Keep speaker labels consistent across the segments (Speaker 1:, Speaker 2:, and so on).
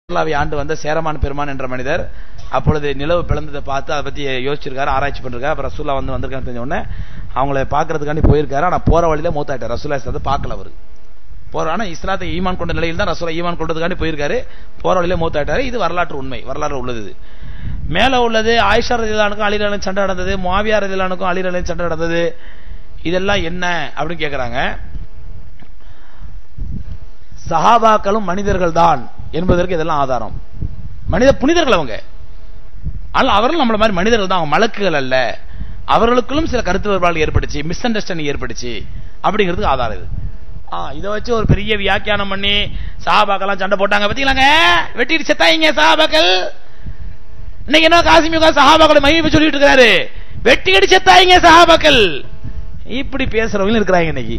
Speaker 1: கேரளாவை ஆண்டு வந்த சேரமான் பெருமான் என்ற மனிதர் அப்பொழுது நிலவு பிளந்ததை பார்த்து அதை பத்தி யோசிச்சிருக்காரு ஆராய்ச்சி பண்ணிருக்காரு அப்ப ரசூல்லா வந்து வந்திருக்கான்னு தெரிஞ்ச உடனே அவங்கள பாக்குறதுக்காண்டி போயிருக்காரு ஆனா போற வழியில மூத்தாயிட்டார் ரசூல்லா இஸ்லாத்தை பார்க்கல அவரு போற ஆனா இஸ்லாத்தை ஈமான் கொண்ட நிலையில் தான் ரசூலா ஈமான் கொண்டதுக்காண்டி போயிருக்காரு போற வழியில மூத்தாயிட்டாரு இது வரலாற்று உண்மை வரலாறு உள்ளது இது. மேல உள்ளது ஆயிஷா ரதிலானுக்கும் அலிரலையும் சண்டை நடந்தது முவாவியா ரதிலானுக்கும் அலிரலையும் சண்டை நடந்தது இதெல்லாம் என்ன அப்படின்னு கேக்குறாங்க சஹாபாக்களும் மனிதர்கள் தான் என்பதற்கு இதெல்லாம் ஆதாரம் மனித புனிதர்கள் அவங்க ஆனால் அவர்கள் நம்மள மாதிரி மனிதர்கள் தான் அவங்க மலக்குகள் அல்ல அவர்களுக்குள்ளும் சில கருத்து வேறுபாடுகள் ஏற்பட்டுச்சு மிஸ் அண்டர்ஸ்டாண்டிங் ஏற்பட்டுச்சு அப்படிங்கிறதுக்கு ஆதாரம் இது ஆ இதை வச்சு ஒரு பெரிய வியாக்கியானம் பண்ணி சஹாபாக்கெல்லாம் சண்டை போட்டாங்க பாத்தீங்களாங்க வெட்டிட்டு செத்தாயிங்க சஹாபாக்கள் இன்னைக்கு என்ன காசிமிகா சஹாபாக்களை மகிமை சொல்லிட்டு இருக்காரு வெட்டி அடி செத்தாயிங்க சஹாபாக்கள் இப்படி பேசுறவங்களும் இருக்கிறாங்க இன்னைக்கு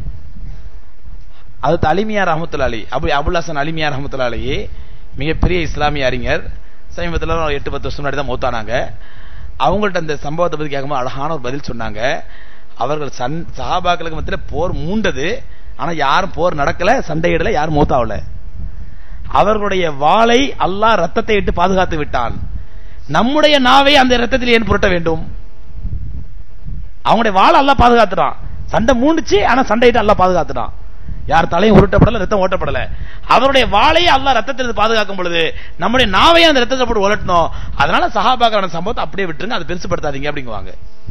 Speaker 1: அது அலிமியார் ரஹமத்துல்லாலி அபு அபுல் ஹசன் அலிமியார் ரஹமத்துல்லாலி மிகப்பெரிய இஸ்லாமிய அறிஞர் சமீபத்தில் ஒரு எட்டு பத்து வருஷம் முன்னாடி தான் மூத்தானாங்க அவங்கள்ட்ட அந்த சம்பவத்தை பத்தி கேட்கும்போது அழகான ஒரு பதில் சொன்னாங்க அவர்கள் சன் சஹாபாக்களுக்கு மத்தியில் போர் மூண்டது ஆனா யாரும் போர் நடக்கல சண்டையிடல யாரும் மூத்தாவல அவர்களுடைய வாளை அல்லாஹ் ரத்தத்தை இட்டு பாதுகாத்து விட்டான் நம்முடைய நாவை அந்த ரத்தத்தில் ஏன் புரட்ட வேண்டும் அவங்களுடைய வாழை அல்லாஹ் பாதுகாத்துட்டான் சண்டை மூண்டுச்சு ஆனா சண்டையிட்டு அல்லாஹ் பாதுகாத்துட்டான் யார் தலையும் உருட்டப்படல ரத்தம் ஓட்டப்படல அவருடைய வாளையை அல்லாஹ் ரத்தத்திலிருந்து பாதுகாக்கும் பொழுது நம்முடைய நாவையும் அந்த ரத்தத்தை போட்டு உலட்டணும் அதனால சஹாபாக்கான சம்பவத்தை அப்படியே விட்டுருங்க அதை பெருசுப்படுத்தாதீங்க அப்படிங்குவாங்க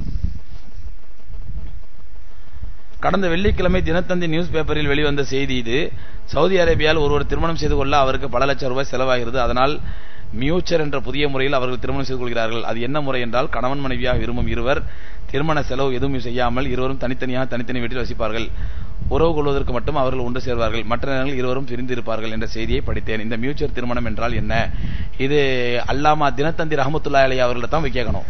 Speaker 1: கடந்த வெள்ளிக்கிழமை தினத்தந்தி நியூஸ் பேப்பரில் வெளிவந்த செய்தி இது சவுதி அரேபியாவில் ஒருவர் திருமணம் செய்து கொள்ள அவருக்கு பல லட்சம் ரூபாய் செலவாகிறது அதனால் மியூச்சர் என்ற புதிய முறையில் அவர்கள் திருமணம் செய்து கொள்கிறார்கள் அது என்ன முறை என்றால் கணவன் மனைவியாக விரும்பும் இருவர் திருமண செலவு எதுவும் செய்யாமல் இருவரும் தனித்தனியாக தனித்தனி வீட்டில் வசிப்பார்கள் உறவு கொள்வதற்கு மட்டும் அவர்கள் ஒன்று சேர்வார்கள் மற்ற நேரங்கள் இருவரும் பிரிந்து இருப்பார்கள் என்ற செய்தியை படித்தேன் இந்த மியூச்சர் திருமணம் என்றால் என்ன இது அல்லாமா தினத்தந்தி ரஹமத்துல்லா அலி அவர்கள தான் போய் கேட்கணும்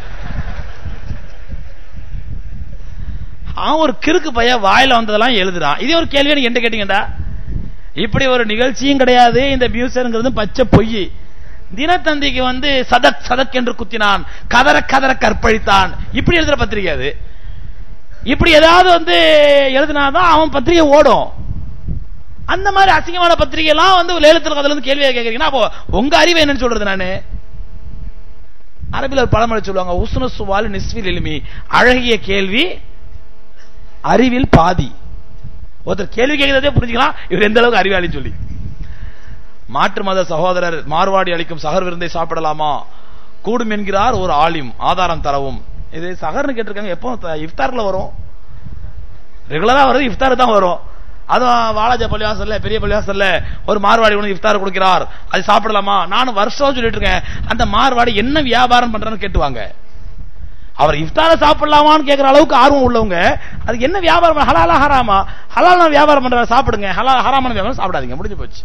Speaker 1: அவன் ஒரு கிறுக்கு பைய வாயில வந்ததெல்லாம் எழுதுறான் இதே ஒரு கேள்வி என்ன கேட்டீங்கடா இப்படி ஒரு நிகழ்ச்சியும் கிடையாது இந்த மியூசியம்ங்கிறது பச்சை பொய் தினத்தந்திக்கு வந்து சதக் சதக் என்று குத்தினான் கதற கதற கற்பழித்தான் இப்படி எழுதுற பத்திரிகை அது இப்படி ஏதாவது வந்து எழுதினாதான் அவன் பத்திரிகை ஓடும் அந்த மாதிரி அசிங்கமான பத்திரிகை எல்லாம் வந்து லேலத்தில் கதையில இருந்து கேள்வியை கேட்கறீங்கன்னா அப்போ உங்க அறிவு என்னன்னு சொல்றது நானு அரபில் ஒரு பழமொழி சொல்லுவாங்க உஸ்னு சுவால் நிஸ்வில் எளிமி அழகிய கேள்வி அறிவில் பாதி ஒருத்தர் கேள்வி கேட்கிறதே புரிஞ்சுக்கலாம் இவர் எந்த அளவுக்கு அறிவாளின்னு சொல்லி மாற்று மத சகோதரர் மார்வாடி அளிக்கும் சகர் விருந்தை சாப்பிடலாமா கூடும் என்கிறார் ஒரு ஆலிம் ஆதாரம் தரவும் இது சகர்னு கேட்டிருக்காங்க எப்போ இஃப்தார்ல வரும் ரெகுலரா வருது இஃப்தார் தான் வரும் அதுவும் வாலாஜா பள்ளிவாசல்ல பெரிய பள்ளிவாசல்ல ஒரு மார்வாடி ஒன்று இஃப்தார் கொடுக்கிறார் அது சாப்பிடலாமா நானும் வருஷம் சொல்லிட்டு இருக்கேன் அந்த மார்வாடி என்ன வியாபாரம் பண்றேன்னு கேட்டுவாங்க அவர் இஃப்தார சாப்பிடலாமான்னு கேட்கிற அளவுக்கு ஆர்வம் உள்ளவங்க அது என்ன வியாபாரம் ஹலாலா ஹராமா ஹலாலா வியாபாரம் பண்ற சாப்பிடுங்க ஹலால் ஹராமான வியாபாரம் சாப்பிடாதீங்க முடிஞ்சு போச்சு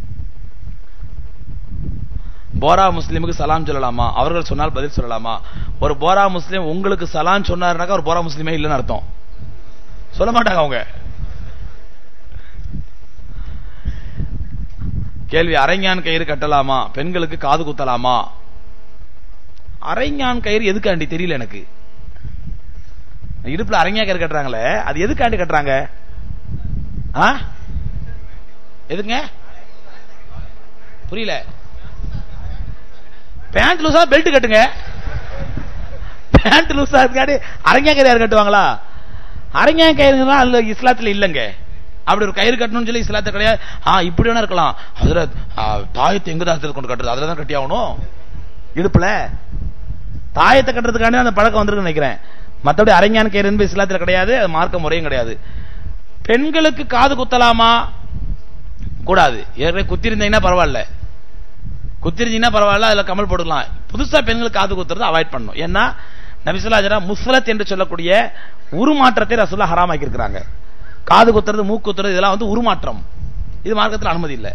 Speaker 1: போரா முஸ்லீமுக்கு சலாம் சொல்லலாமா அவர்கள் சொன்னால் பதில் சொல்லலாமா ஒரு போரா முஸ்லீம் உங்களுக்கு சலாம் சொன்னாருனாக்கா ஒரு போரா முஸ்லீமே இல்லைன்னு அர்த்தம் சொல்ல மாட்டாங்க அவங்க கேள்வி அரைஞான் கயிறு கட்டலாமா பெண்களுக்கு காது குத்தலாமா அரைஞான் கயிறு எதுக்காண்டி தெரியல எனக்கு இடுப்புல அரைஞா கயிறு கட்டுறாங்களே அது எதுக்காண்டி கட்டுறாங்க ஆ எதுங்க புரியல பேண்ட் லூசா பெல்ட் கட்டுங்க பேண்ட் லூசா இருக்காடி அரங்கா கயிறு யார் கட்டுவாங்களா அரங்கா கயிறுனா அதுல இஸ்லாத்துல இல்லங்க அப்படி ஒரு கயிறு கட்டணும்னு சொல்லி இஸ்லாத்துல கிடையாது ஆ இப்படி வேணா இருக்கலாம் அதுல தாயத்தை எங்க தாசத்தை கொண்டு கட்டுறது அதுல தான் கட்டி ஆகணும் இடுப்புல தாயத்தை கட்டுறதுக்காண்டி அந்த பழக்கம் வந்திருக்குன்னு நினைக்கிறேன் மற்றபடி அரங்கான் கயிறு என்பது இஸ்லாத்துல கிடையாது அது மார்க்க முறையும் கிடையாது பெண்களுக்கு காது குத்தலாமா கூடாது ஏற்கனவே குத்திருந்தீங்கன்னா பரவாயில்ல குத்திருந்தீங்கன்னா பரவாயில்ல அதுல கமல் போட்டுக்கலாம் புதுசா பெண்களுக்கு காது குத்துறது அவாய்ட் பண்ணும் ஏன்னா நபிசுல்லா முஸ்லத் என்று சொல்லக்கூடிய உருமாற்றத்தை ரசுல்லா ஹராமாக்கி இருக்கிறாங்க காது குத்துறது மூக்கு குத்துறது இதெல்லாம் வந்து உருமாற்றம் இது மார்க்கத்தில் அனுமதி இல்லை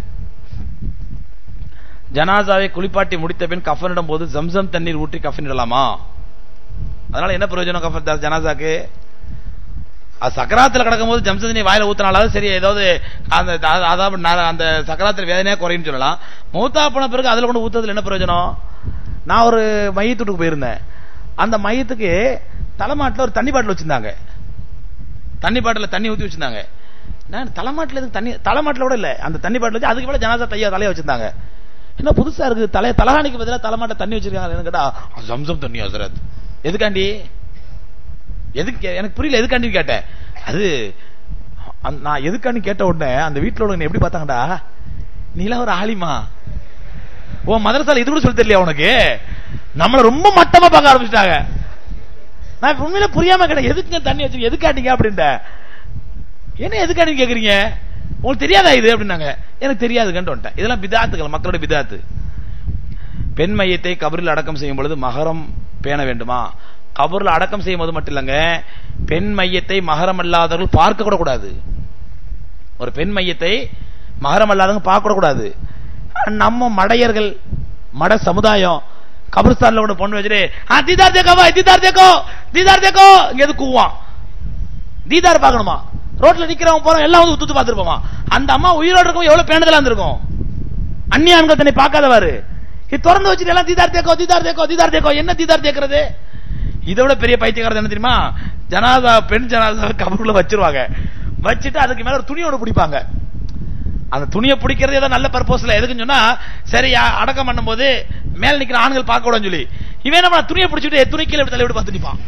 Speaker 1: ஜனாசாவை குளிப்பாட்டி முடித்த பின் கஃனிடம் போது ஜம்சம் தண்ணீர் ஊற்றி கஃனிடலாமா அதனால என்ன பிரயோஜனம் கஃன் ஜனாசாக்கு அது சக்கராத்துல கிடக்கும் போது ஜம்சம் தண்ணி வாயில ஊத்தினாலும் சரி ஏதாவது அந்த அதாவது அந்த சக்கராத்துல வேதனையா குறையும் சொல்லலாம் மூத்தா போன பிறகு அதுல கொண்டு ஊத்துறதுல என்ன பிரயோஜனம் நான் ஒரு மையத்துட்டுக்கு போயிருந்தேன் அந்த மையத்துக்கு தலைமாட்டில் ஒரு தண்ணி பாட்டில் வச்சிருந்தாங்க தண்ணி பாட்டில் தண்ணி ஊத்தி வச்சிருந்தாங்க நான் தலைமாட்டில் எதுக்கு தண்ணி தலைமாட்டில் கூட இல்ல அந்த தண்ணி பாட்டில் வச்சு அதுக்கு மேல ஜனாசா தையா தலைய வச்சிருந்தாங்க என்ன புதுசா இருக்கு தலை தலகாணிக்கு பதிலா தலைமாட்ட தண்ணி வச்சிருக்காங்க கேட்டா ஜம்சம் தண்ணி ஹசரத் எதுக்காண்டி எதுக்கு எனக்கு புரியல எதுக்காண்டி கேட்டேன் அது அந்த- நான் எதுக்காண்டி கேட்ட உடனே அந்த வீட்டுல உள்ளவங்க எப்படி பார்த்தாங்கடா நீலாம் ஒரு ஆலிமா ஓ மதரசால இது கூட சொல்லி தெரியல உனக்கு நம்மள ரொம்ப மட்டமா பார்க்க ஆரம்பிச்சிட்டாங்க நான் உண்மையில புரியாம கேட்டேன் எதுக்குங்க தண்ணி வச்சு எதுக்காட்டீங்க அப்படின்ட்டேன் என்ன எதுக்காண்டி கேக்குறீங்க உங்களுக்கு தெரியாதா இது அப்படின்னாங்க எனக்கு தெரியாதுங்கன்ட்டு வந்துட்டேன் இதெல்லாம் பிதாத்துகள் மக்களோட பிதாத்து பெண் மையத்தை கபரில் அடக்கம் செய்யும் பொழுது மகரம் பேண வேண்டுமா கபரில் அடக்கம் செய்யும் போது மட்டும் இல்லைங்க பெண் மையத்தை மகரம் அல்லாதவர்கள் பார்க்க கூட கூடாது ஒரு பெண் மையத்தை மகரம் அல்லாதவங்க பார்க்க கூட கூடாது நம்ம மடையர்கள் மட சமுதாயம் கபிரிஸ்தான்ல கூட பொண்ணு வச்சுட்டு ஆ தீதார் தேக்கோ பாய் தீதார் தேக்கோ தீதார் தேக்கோ இங்க எது கூவான் தீதார் பார்க்கணுமா ரோட்ல நிக்கிறவங்க போறோம் எல்லாம் வந்து உத்து பார்த்திருப்போமா அந்த அம்மா உயிரோட இருக்கும் எவ்வளவு பேணுதலா இருந்திருக்கும் அந்நிய ஆண்கள் தன்னை பார்க்காதவாரு இது திறந்து வச்சுட்டு எல்லாம் தீதார் தேக்கோ தீதார் தேக்கோ தீதார் தேக்கோ என்ன தீதார் தேக்கிறது இதை விட பெரிய பைத்தியக்காரது என்ன தெரியுமா ஜனாதா பெண் ஜனாதா கபருக்குள்ள வச்சிருவாங்க வச்சுட்டு அதுக்கு மேல ஒரு துணியோட பிடிப்பாங்க அந்த துணியை பிடிக்கிறது ஏதோ நல்ல பர்பஸ்ல எதுக்குன்னு சொன்னா சரி யா- அடக்கம் பண்ணும்போது மேல நிக்கிற ஆண்கள் பார்க்க கூடாதுன்னு சொல்லி இவன் நம்ம துணியை பிடிச்சிட்டு துணி கீழே இப்படி தலை விட்டு பார்த்து நிப்பான்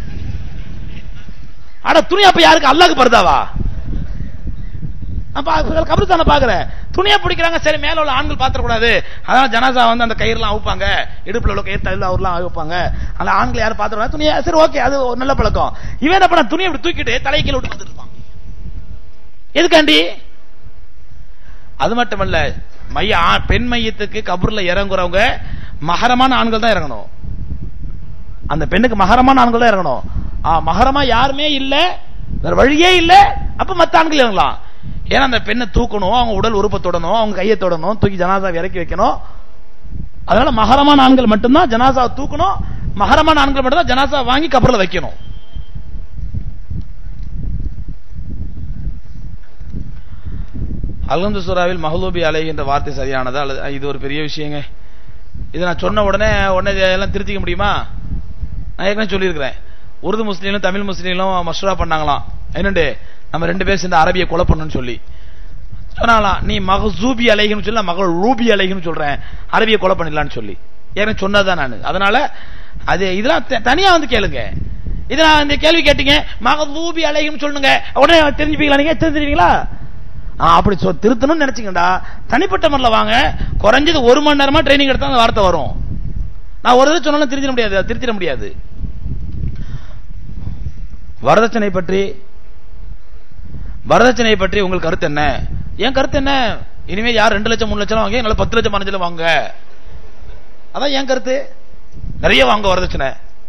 Speaker 1: அட துணி அப்ப யாருக்கு அல்லாஹ்க்கு பருதாவா அப்ப கபருத்தான பாக்குற துணியை பிடிக்கிறாங்க சரி மேல உள்ள ஆண்கள் பாத்திர கூடாது அதான் ஜனாசா வந்து அந்த கயிறுலாம் அவுப்பாங்க இடுப்புல உள்ள கயிறு தலையில அவர்லாம் அவுப்பாங்க அந்த ஆண்கள் யாரும் பாத்திர கூடாது துணியை சரி ஓகே அது ஒரு நல்ல பழக்கம் இவன் என்ன பண்ண துணியை இப்படி தூக்கிட்டு தலையை கீழே விட்டு பார்த்துட்டு இருப்பான் எதுக்காண்டி அது மட்டுமல்ல மைய ஆ- பெண் மையத்துக்கு கபூர்ல இறங்குறவங்க மகரமான ஆண்கள் தான் இறங்கணும் அந்த பெண்ணுக்கு மகரமான ஆண்கள் தான் இறங்கணும் ஆ, மகரமா யாருமே இல்ல வேற வழியே இல்ல அப்ப மத்த ஆண்கள் இறங்கலாம் ஏன்னா அந்த பெண்ணை தூக்கணும் அவங்க உடல் உறுப்பை தொடணும் அவங்க கையை தொடணும் தூக்கி ஜனாசா இறக்கி வைக்கணும் அதனால மகரமான ஆண்கள் மட்டும்தான் ஜனாசா தூக்கணும் மகரமான ஆண்கள் மட்டும்தான் ஜனாசா வாங்கி கபர்ல வைக்கணும் அல்ஹம்து சூராவில் மஹலூபி அலை என்ற வார்த்தை சரியானதா அல்லது இது ஒரு பெரிய விஷயங்க இதை நான் சொன்ன உடனே உடனே இதெல்லாம் திருத்திக்க முடியுமா நான் ஏற்கனவே சொல்லியிருக்கிறேன் உருது முஸ்லீம்களும் தமிழ் முஸ்லீம்களும் மஷ்ரா பண்ணாங்களாம் என்னண்டு நம்ம ரெண்டு பேரும் சேர்ந்து அரபியை கொலை பண்ணணும்னு சொல்லி சொன்னாங்களாம் நீ மகசூபி அலைகன்னு சொல்லி நான் மகள் ரூபி அலைகன்னு சொல்றேன் அரபியை கொலை பண்ணிடலாம்னு சொல்லி ஏற்கனவே சொன்னதுதான் நான் அதனால அது இதெல்லாம் த- தனியா வந்து கேளுங்க இது நான் இந்த கேள்வி கேட்டீங்க மகதூபி அலைகன்னு சொல்லுங்க உடனே தெரிஞ்சுப்பீங்களா நீங்க தெரிஞ்சுப்பீங்களா ஆ, அப்படி சொ திருத்தணும்னு நினைச்சீங்கடா தனிப்பட்ட முறையில் வாங்க குறைஞ்சது ஒரு மணி நேரமா ட்ரைனிங் எடுத்தா அந்த வார்த்தை வரும் நான் ஒரு தடவை சொன்னாலும் திருத்திட முடியாது அதை திருத்திட முடியாது வரதட்சணை பற்றி வரதட்சணை பற்றி உங்கள் கருத்து என்ன என் கருத்து என்ன இனிமே யார் ரெண்டு லட்சம் மூணு லட்சம் வாங்க என்னால பத்து லட்சம் பதினஞ்சு லட்சம் வாங்க அதான் என் கருத்து நிறைய வாங்க வரதட்சணை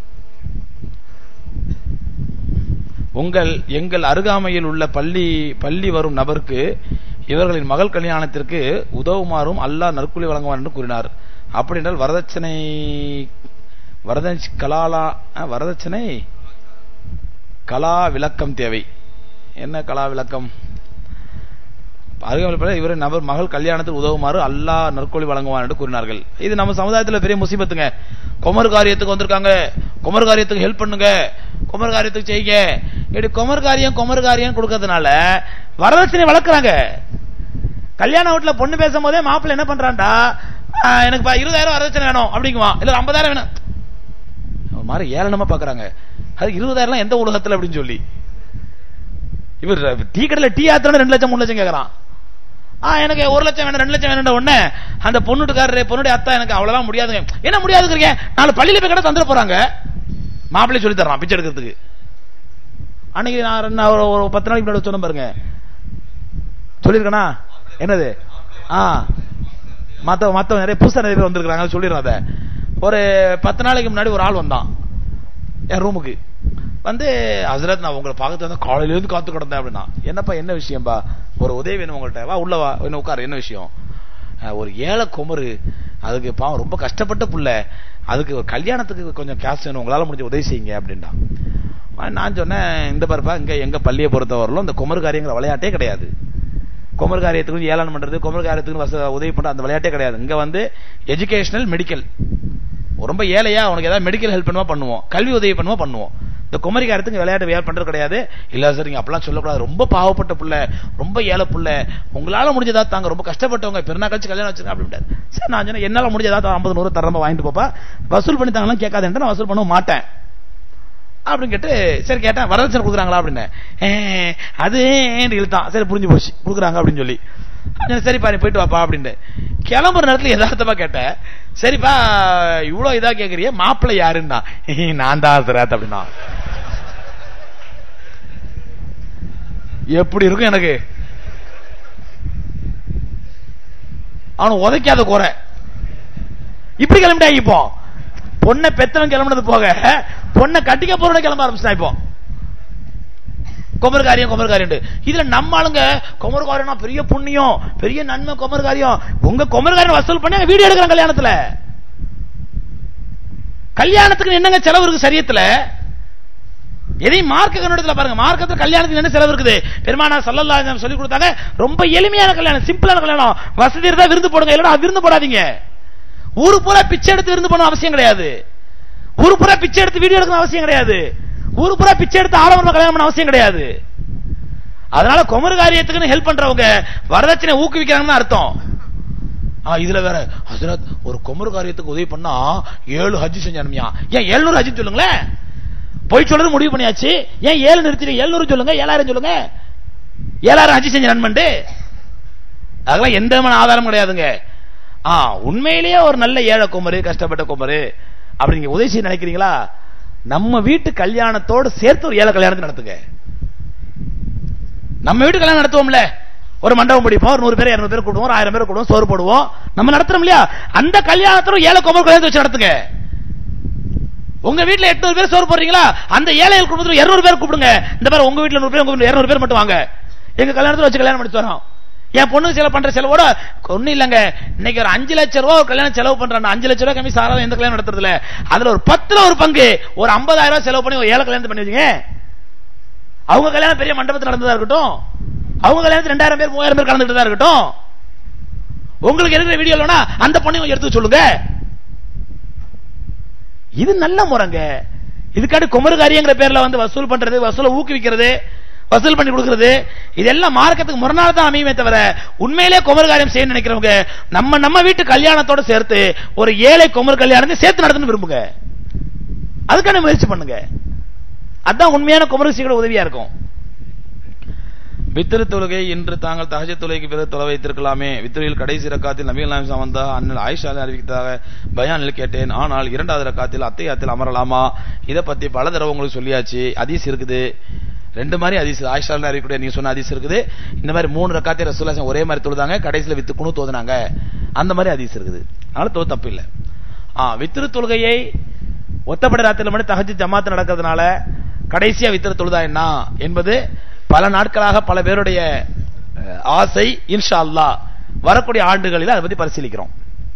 Speaker 1: உங்கள் எங்கள் அருகாமையில் உள்ள பள்ளி பள்ளி வரும் நபருக்கு இவர்களின் மகள் கல்யாணத்திற்கு உதவுமாறும் அல்லாஹ் நற்கூலி வழங்குவார் என்று கூறினார் அப்படி என்றால் வரதட்சணை வரதட்ச கலாலா அஹ், வரதட்சணை கலா விளக்கம் தேவை என்ன கலா விளக்கம் அருகாமையில் பள்ளி இவரின் நபர் மகள் கல்யாணத்தில் உதவுமாறு அல்லாஹ் நற்கூலி வழங்குவான் என்று கூறினார்கள் இது நம்ம சமுதாயத்தில் பெரிய முசீபத்துங்க குமர் காரியத்துக்கு வந்திருக்காங்க குமர் காரியத்துக்கு ஹெல்ப் பண்ணுங்க குமர் காரியத்துக்கு செய்யுங்க இப்படி குமர் காரியம் குமர் காரியம் கொடுக்கறதுனால வரதட்சணை வளர்க்குறாங்க கல்யாண வீட்டுல பொண்ணு பேசும்போதே மாப்பிள்ளை என்ன பண்றான்டா ஆ, எனக்கு பா- இருபதாயிரம் வரதட்சணை வேணும் அப்படிங்குவான் இல்ல ஐம்பதாயிரம் வேணும் ஒரு மாதிரி ஏளனமா பாக்குறாங்க அது இருபதாயிரம் எந்த உலகத்துல அப்படின்னு சொல்லி இவர் டீ கடையில டீ ஆத்தணும் ரெண்டு லட்சம் மூணு லட்சம் கேக்குறான் ஆ எனக்கு ஒரு லட்சம் வேணும் ரெண்டு லட்சம் வேணும் உடனே அந்த பொண்ணுட்டுக்காரரு பொண்ணுடைய அத்தா எனக்கு அவ்வளவுதான் முடியாதுங்க என்ன முடியாதுங்கிறீங்க நாலு பள்ளியில போய் கடை தந்துட போறாங்க மாப்பிள்ளை சொல்லி தர்றான் பிச்சை எடுக்கிறதுக்கு அன்னைக்கு நான் ரெண்டு நாள் ஒரு- ஒரு பத்து நாளைக்கு முன்னாடி சொன்ன பாருங்க சொல்லியிருக்கனா என்னது ஆ மத்த மத்த நிறைய புதுசா நிறைய பேர் வந்திருக்காங்க சொல்லிடுறேன் அதை ஒரு பத்து நாளைக்கு முன்னாடி ஒரு ஆள் வந்தான் என் ரூமுக்கு வந்து ஹசரத் நான் உங்களை பார்க்கறது வந்து காலையில இருந்து காத்து கிடந்தேன் அப்படின்னா என்னப்பா என்ன விஷயம்பா ஒரு உதவி வேணும் உங்கள்கிட்ட வா உள்ள வா என்ன உட்காரு என்ன விஷயம் அஹ், ஒரு ஏழை குமரு அதுக்கு பாவம் ரொம்ப கஷ்டப்பட்ட புள்ள அதுக்கு ஒரு கல்யாணத்துக்கு கொஞ்சம் கேஷ் வேணும் உங்களால முடிஞ்ச உதவி செய்யுங்க அப்படின்ட்டான் அஹ், நான் சொன்னேன் இந்த பாருப்பா இங்க எங்க பள்ளியை பொறுத்தவரையிலும் இந்த குமரு காரியங்கிற விளையாட்டே கிடையாது குமர் காரியத்துக்கு ஏளனம் பண்றது குமர் காரியத்துக்கு வச- உதவி பண்ற அந்த விளையாட்டே கிடையாது இங்க வந்து எஜுகேஷனல் மெடிக்கல் ரொம்ப ஏழையா உனக்கு ஏதாவது மெடிக்கல் ஹெல்ப் பண்ணுவா பண்ணுவோம் கல்வி உதவி பண்ணுவா பண்ணுவோம் இந்த குமரிக்காரத்துக்கு விளையாட்டு விளையாட்டு பண்றது கிடையாது இல்ல சார் நீங்க அப்பெல்லாம் சொல்லக்கூடாது ரொம்ப பாவப்பட்ட புள்ள ரொம்ப ஏழை புள்ள உங்களால முடிஞ்சதா தாங்க ரொம்ப கஷ்டப்பட்டவங்க பெருநா கழிச்சு கல்யாணம் வச்சிருக்க அப்படின்ட்டாரு சரி நான் சொன்னேன் என்னால முடிஞ்சதா ஐம்பது நூறு தரம்ப வாங்கிட்டு போப்பா வசூல் பண்ணி தாங்கலாம் கேட்காதேன்ட்டு நான் வசூல் பண்ண மாட்டேன் அப்படின்னு கேட்டு சரி கேட்டேன் வரதட்சணை கொடுக்குறாங்களா அப்படின்னு "ஏ, அது ஏன்னு இழுத்தான் சரி புரிஞ்சு போச்சு கொடுக்குறாங்க அப்படின்னு சொல்லி சரி, சரிப்பா நீ போயிட்டு வாப்பா அப்படின்ட்டு கிளம்புற நேரத்துல யதார்த்தமா கேட்டேன் சரிப்பா இவ்வளவு இதா கேக்குறிய மாப்பிள்ளை யாருன்னா நான் தான் சிராத் அப்படின்னா எப்படி இருக்கும் எனக்கு அவனை உதைக்காத குறை இப்படி கிளம்பிட்டாங்க இப்போ பொண்ணை பெத்தவன் கிளம்புனது போக பொண்ணை கட்டிக்க போறவன கிளம்ப ஆரம்பிச்சிட்டான் இப்போ குமரகாரியம் குமரகாரியம் இதுல நம்ம ஆளுங்க குமரகாரியம்னா பெரிய புண்ணியம் பெரிய நன்மை குமரகாரியம் உங்க குமரகாரியம் வசூல் பண்ணி அங்க வீடியோ எடுக்கிறாங்க கல்யாணத்துல கல்யாணத்துக்கு என்னங்க செலவு இருக்கு சரியத்துல எதையும் மார்க்க கண்ணோட்டத்துல பாருங்க மார்க்கத்துல கல்யாணத்துக்கு என்ன செலவு இருக்குது பெருமானா சல்லல்லா சொல்லி கொடுத்தாங்க ரொம்ப எளிமையான கல்யாணம் சிம்பிளான கல்யாணம் வசதி இருந்தா விருந்து போடுங்க இல்லைன்னா விருந்து போடாதீங்க ஊரு பூரா பிச்சை எடுத்து விருந்து பண்ண அவசியம் கிடையாது ஊரு பூரா பிச்சை எடுத்து வீடியோ எடுக்கணும் அவசியம் கிடையாது ஊரு பூரா பிச்சை எடுத்து ஆடம்பரமா கல்யாணம் பண்ண அவசியம் கிடையாது அதனால குமரு காரியத்துக்குன்னு ஹெல்ப் பண்றவங்க வரதட்சணை ஊக்குவிக்கிறாங்கன்னு அர்த்தம் ஆ, இதுல வேற ஹசரத் ஒரு குமரு காரியத்துக்கு உதவி பண்ணா ஏழு ஹஜ் செஞ்சானுமியா ஏன் எழுநூறு ஹஜ் சொல்லுங்களேன் போய் சொல்றது முடிவு பண்ணியாச்சு ஏன் ஏழு நிறுத்தி எழுநூறு சொல்லுங்க ஏழாயிரம் சொல்லுங்க ஏழாயிரம் ஹஜ் செஞ்ச நண்பன்ட்டு அதெல்லாம் எந்த விதமான ஆதாரம் கிடையாதுங்க ஆ உண்மையிலேயே ஒரு நல்ல ஏழை குமரு கஷ்டப்பட்ட குமரு அப்படி நீங்க உதவி செய்ய நினைக்கிறீங்களா நம்ம வீட்டு கல்யாணத்தோடு சேர்த்து ஒரு ஏழை கல்யாணத்தை நடத்துங்க நம்ம வீட்டு கல்யாணம் நடத்துவோம்ல ஒரு மண்டபம் பிடிப்போம் ஒரு நூறு பேர் இருநூறு பேர் கூடுவோம் ஒரு ஆயிரம் பேர் கூடுவோம் சோறு போடுவோம் நம்ம நடத்துறோம் இல்லையா அந்த கல்யாணத்துல ஏழை குமர் கல்யாணத்தை வச்சு நடத்துங்க உங்க வீட்டுல எட்நூறு பேர் சோறு போடுறீங்களா அந்த ஏழைகள் குடும்பத்துல இருநூறு பேர் கூப்பிடுங்க இந்த பேர் உங்க வீட்டுல நூறு பேர் உங்க வீட்டுல இருநூறு பேர் மட்டும் வாங்க எங்க கல்யாணத்துல வச்சு கல்யாணம் பண்ணி தரோம் என் பொண்ணுக்கு செலவு பண்ற செலவோட ஒண்ணும் இல்லங்க இன்னைக்கு ஒரு அஞ்சு லட்சம் ரூபாய் ஒரு கல்யாணம் செலவு பண்றான் அஞ்சு லட்சம் ரூபாய் கம்மி சாரா எந்த கல்யாணம் நடத்துறது இல்ல அதுல ஒரு பத்துல ஒரு பங்கு ஒரு ஐம்பதாயிரம் ரூபாய் செலவு பண்ணி ஒரு ஏழை கல்யாணம் பண்ணி வச்சுங்க அவங்க கல்யாணம் பெரிய மண்டபத்தில் நடந்ததா இருக்கட்டும் அவங்க கல்யாணத்துல ரெண்டாயிரம் பேர் மூவாயிரம் பேர் கலந்துட்டு தான் இருக்கட்டும் உங்களுக்கு இருக்கிற வீடியோ இல்லைனா அந்த பொண்ணையும் எடுத்து சொல்லுங்க இது நல்ல முறைங்க இதுக்காடி குமரகாரியங்கிற பேர்ல வந்து வசூல் பண்றது வசூலை ஊக்குவிக்கிறது வசூல் பண்ணி கொடுக்கிறது இதெல்லாம் மார்க்கத்துக்கு முரணால தான் அமையுமே தவிர உண்மையிலே குமர் காரியம் செய்ய நினைக்கிறவங்க நம்ம நம்ம வீட்டு கல்யாணத்தோட சேர்த்து ஒரு ஏழை குமர் கல்யாணத்தை சேர்த்து நடத்தணும் விரும்புங்க அதுக்கான முயற்சி பண்ணுங்க அதான் உண்மையான குமரசிகளோட உதவியா இருக்கும் வித்திரு தொழுகை இன்று தாங்கள் தகஜ தொழுகைக்கு பிறகு தொலை வைத்திருக்கலாமே வித்திரையில் கடைசி ரக்காத்தில் நபிகள் நாயம் சமந்தா அண்ணல் ஆயிஷா அறிவித்ததாக பயானில் கேட்டேன் ஆனால் இரண்டாவது ரக்காத்தில் அத்தையாத்தில் அமரலாமா இதை பத்தி பல தடவை உங்களுக்கு சொல்லியாச்சு அதீஸ் இருக்குது ரெண்டு மாதிரி அதிஸ் ஆயிஷா அறிவிக்கூடிய நீங்க சொன்ன அதிஸ் இருக்குது இந்த மாதிரி மூணு ரக்காத்தை ரசூல்லா ஒரே மாதிரி தொழுதாங்க கடைசியில் வித்து குணு தோதுனாங்க அந்த மாதிரி அதிஸ் இருக்குது அதனால தொழு தப்பு இல்லை ஆ வித்திரு தொழுகையை ஒத்தப்பட ராத்திரில மட்டும் தகஜ ஜமாத்து நடக்கிறதுனால கடைசியா வித்திர தொழுதா என்ன என்பது பல நாட்களாக பல பேருடைய அஹ், ஆசை இன்ஷா அல்லாஹ் வரக்கூடிய ஆண்டுகளில் அதை பத்தி பரிசீலிக்கிறோம்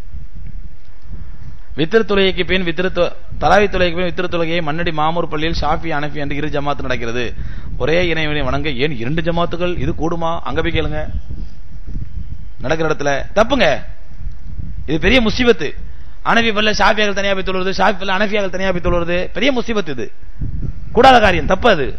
Speaker 1: வித்திரு தொழுகைக்கு பின் வித்திரு தொ- தராவி தொழுகைக்கு பின் வித்திரு தொழுகையை மன்னடி மாமூர் பள்ளியில் ஷாஃபி அனஃபி என்று இரு ஜமாத்து நடக்கிறது ஒரே இணைவனை வணங்க ஏன் இரண்டு ஜமாத்துகள் இது கூடுமா அங்க போய் கேளுங்க நடக்கிற இடத்துல தப்புங்க இது பெரிய முசீபத்து அனபி பல்ல ஷாஃபியாக்கள் தனியா போய் தொழுவது ஷாஃபி பல்ல அனஃபியாக்கள் தனியா போய் தொழுவது பெரிய முசீபத்து இது கூடாத காரியம் தப்பு அது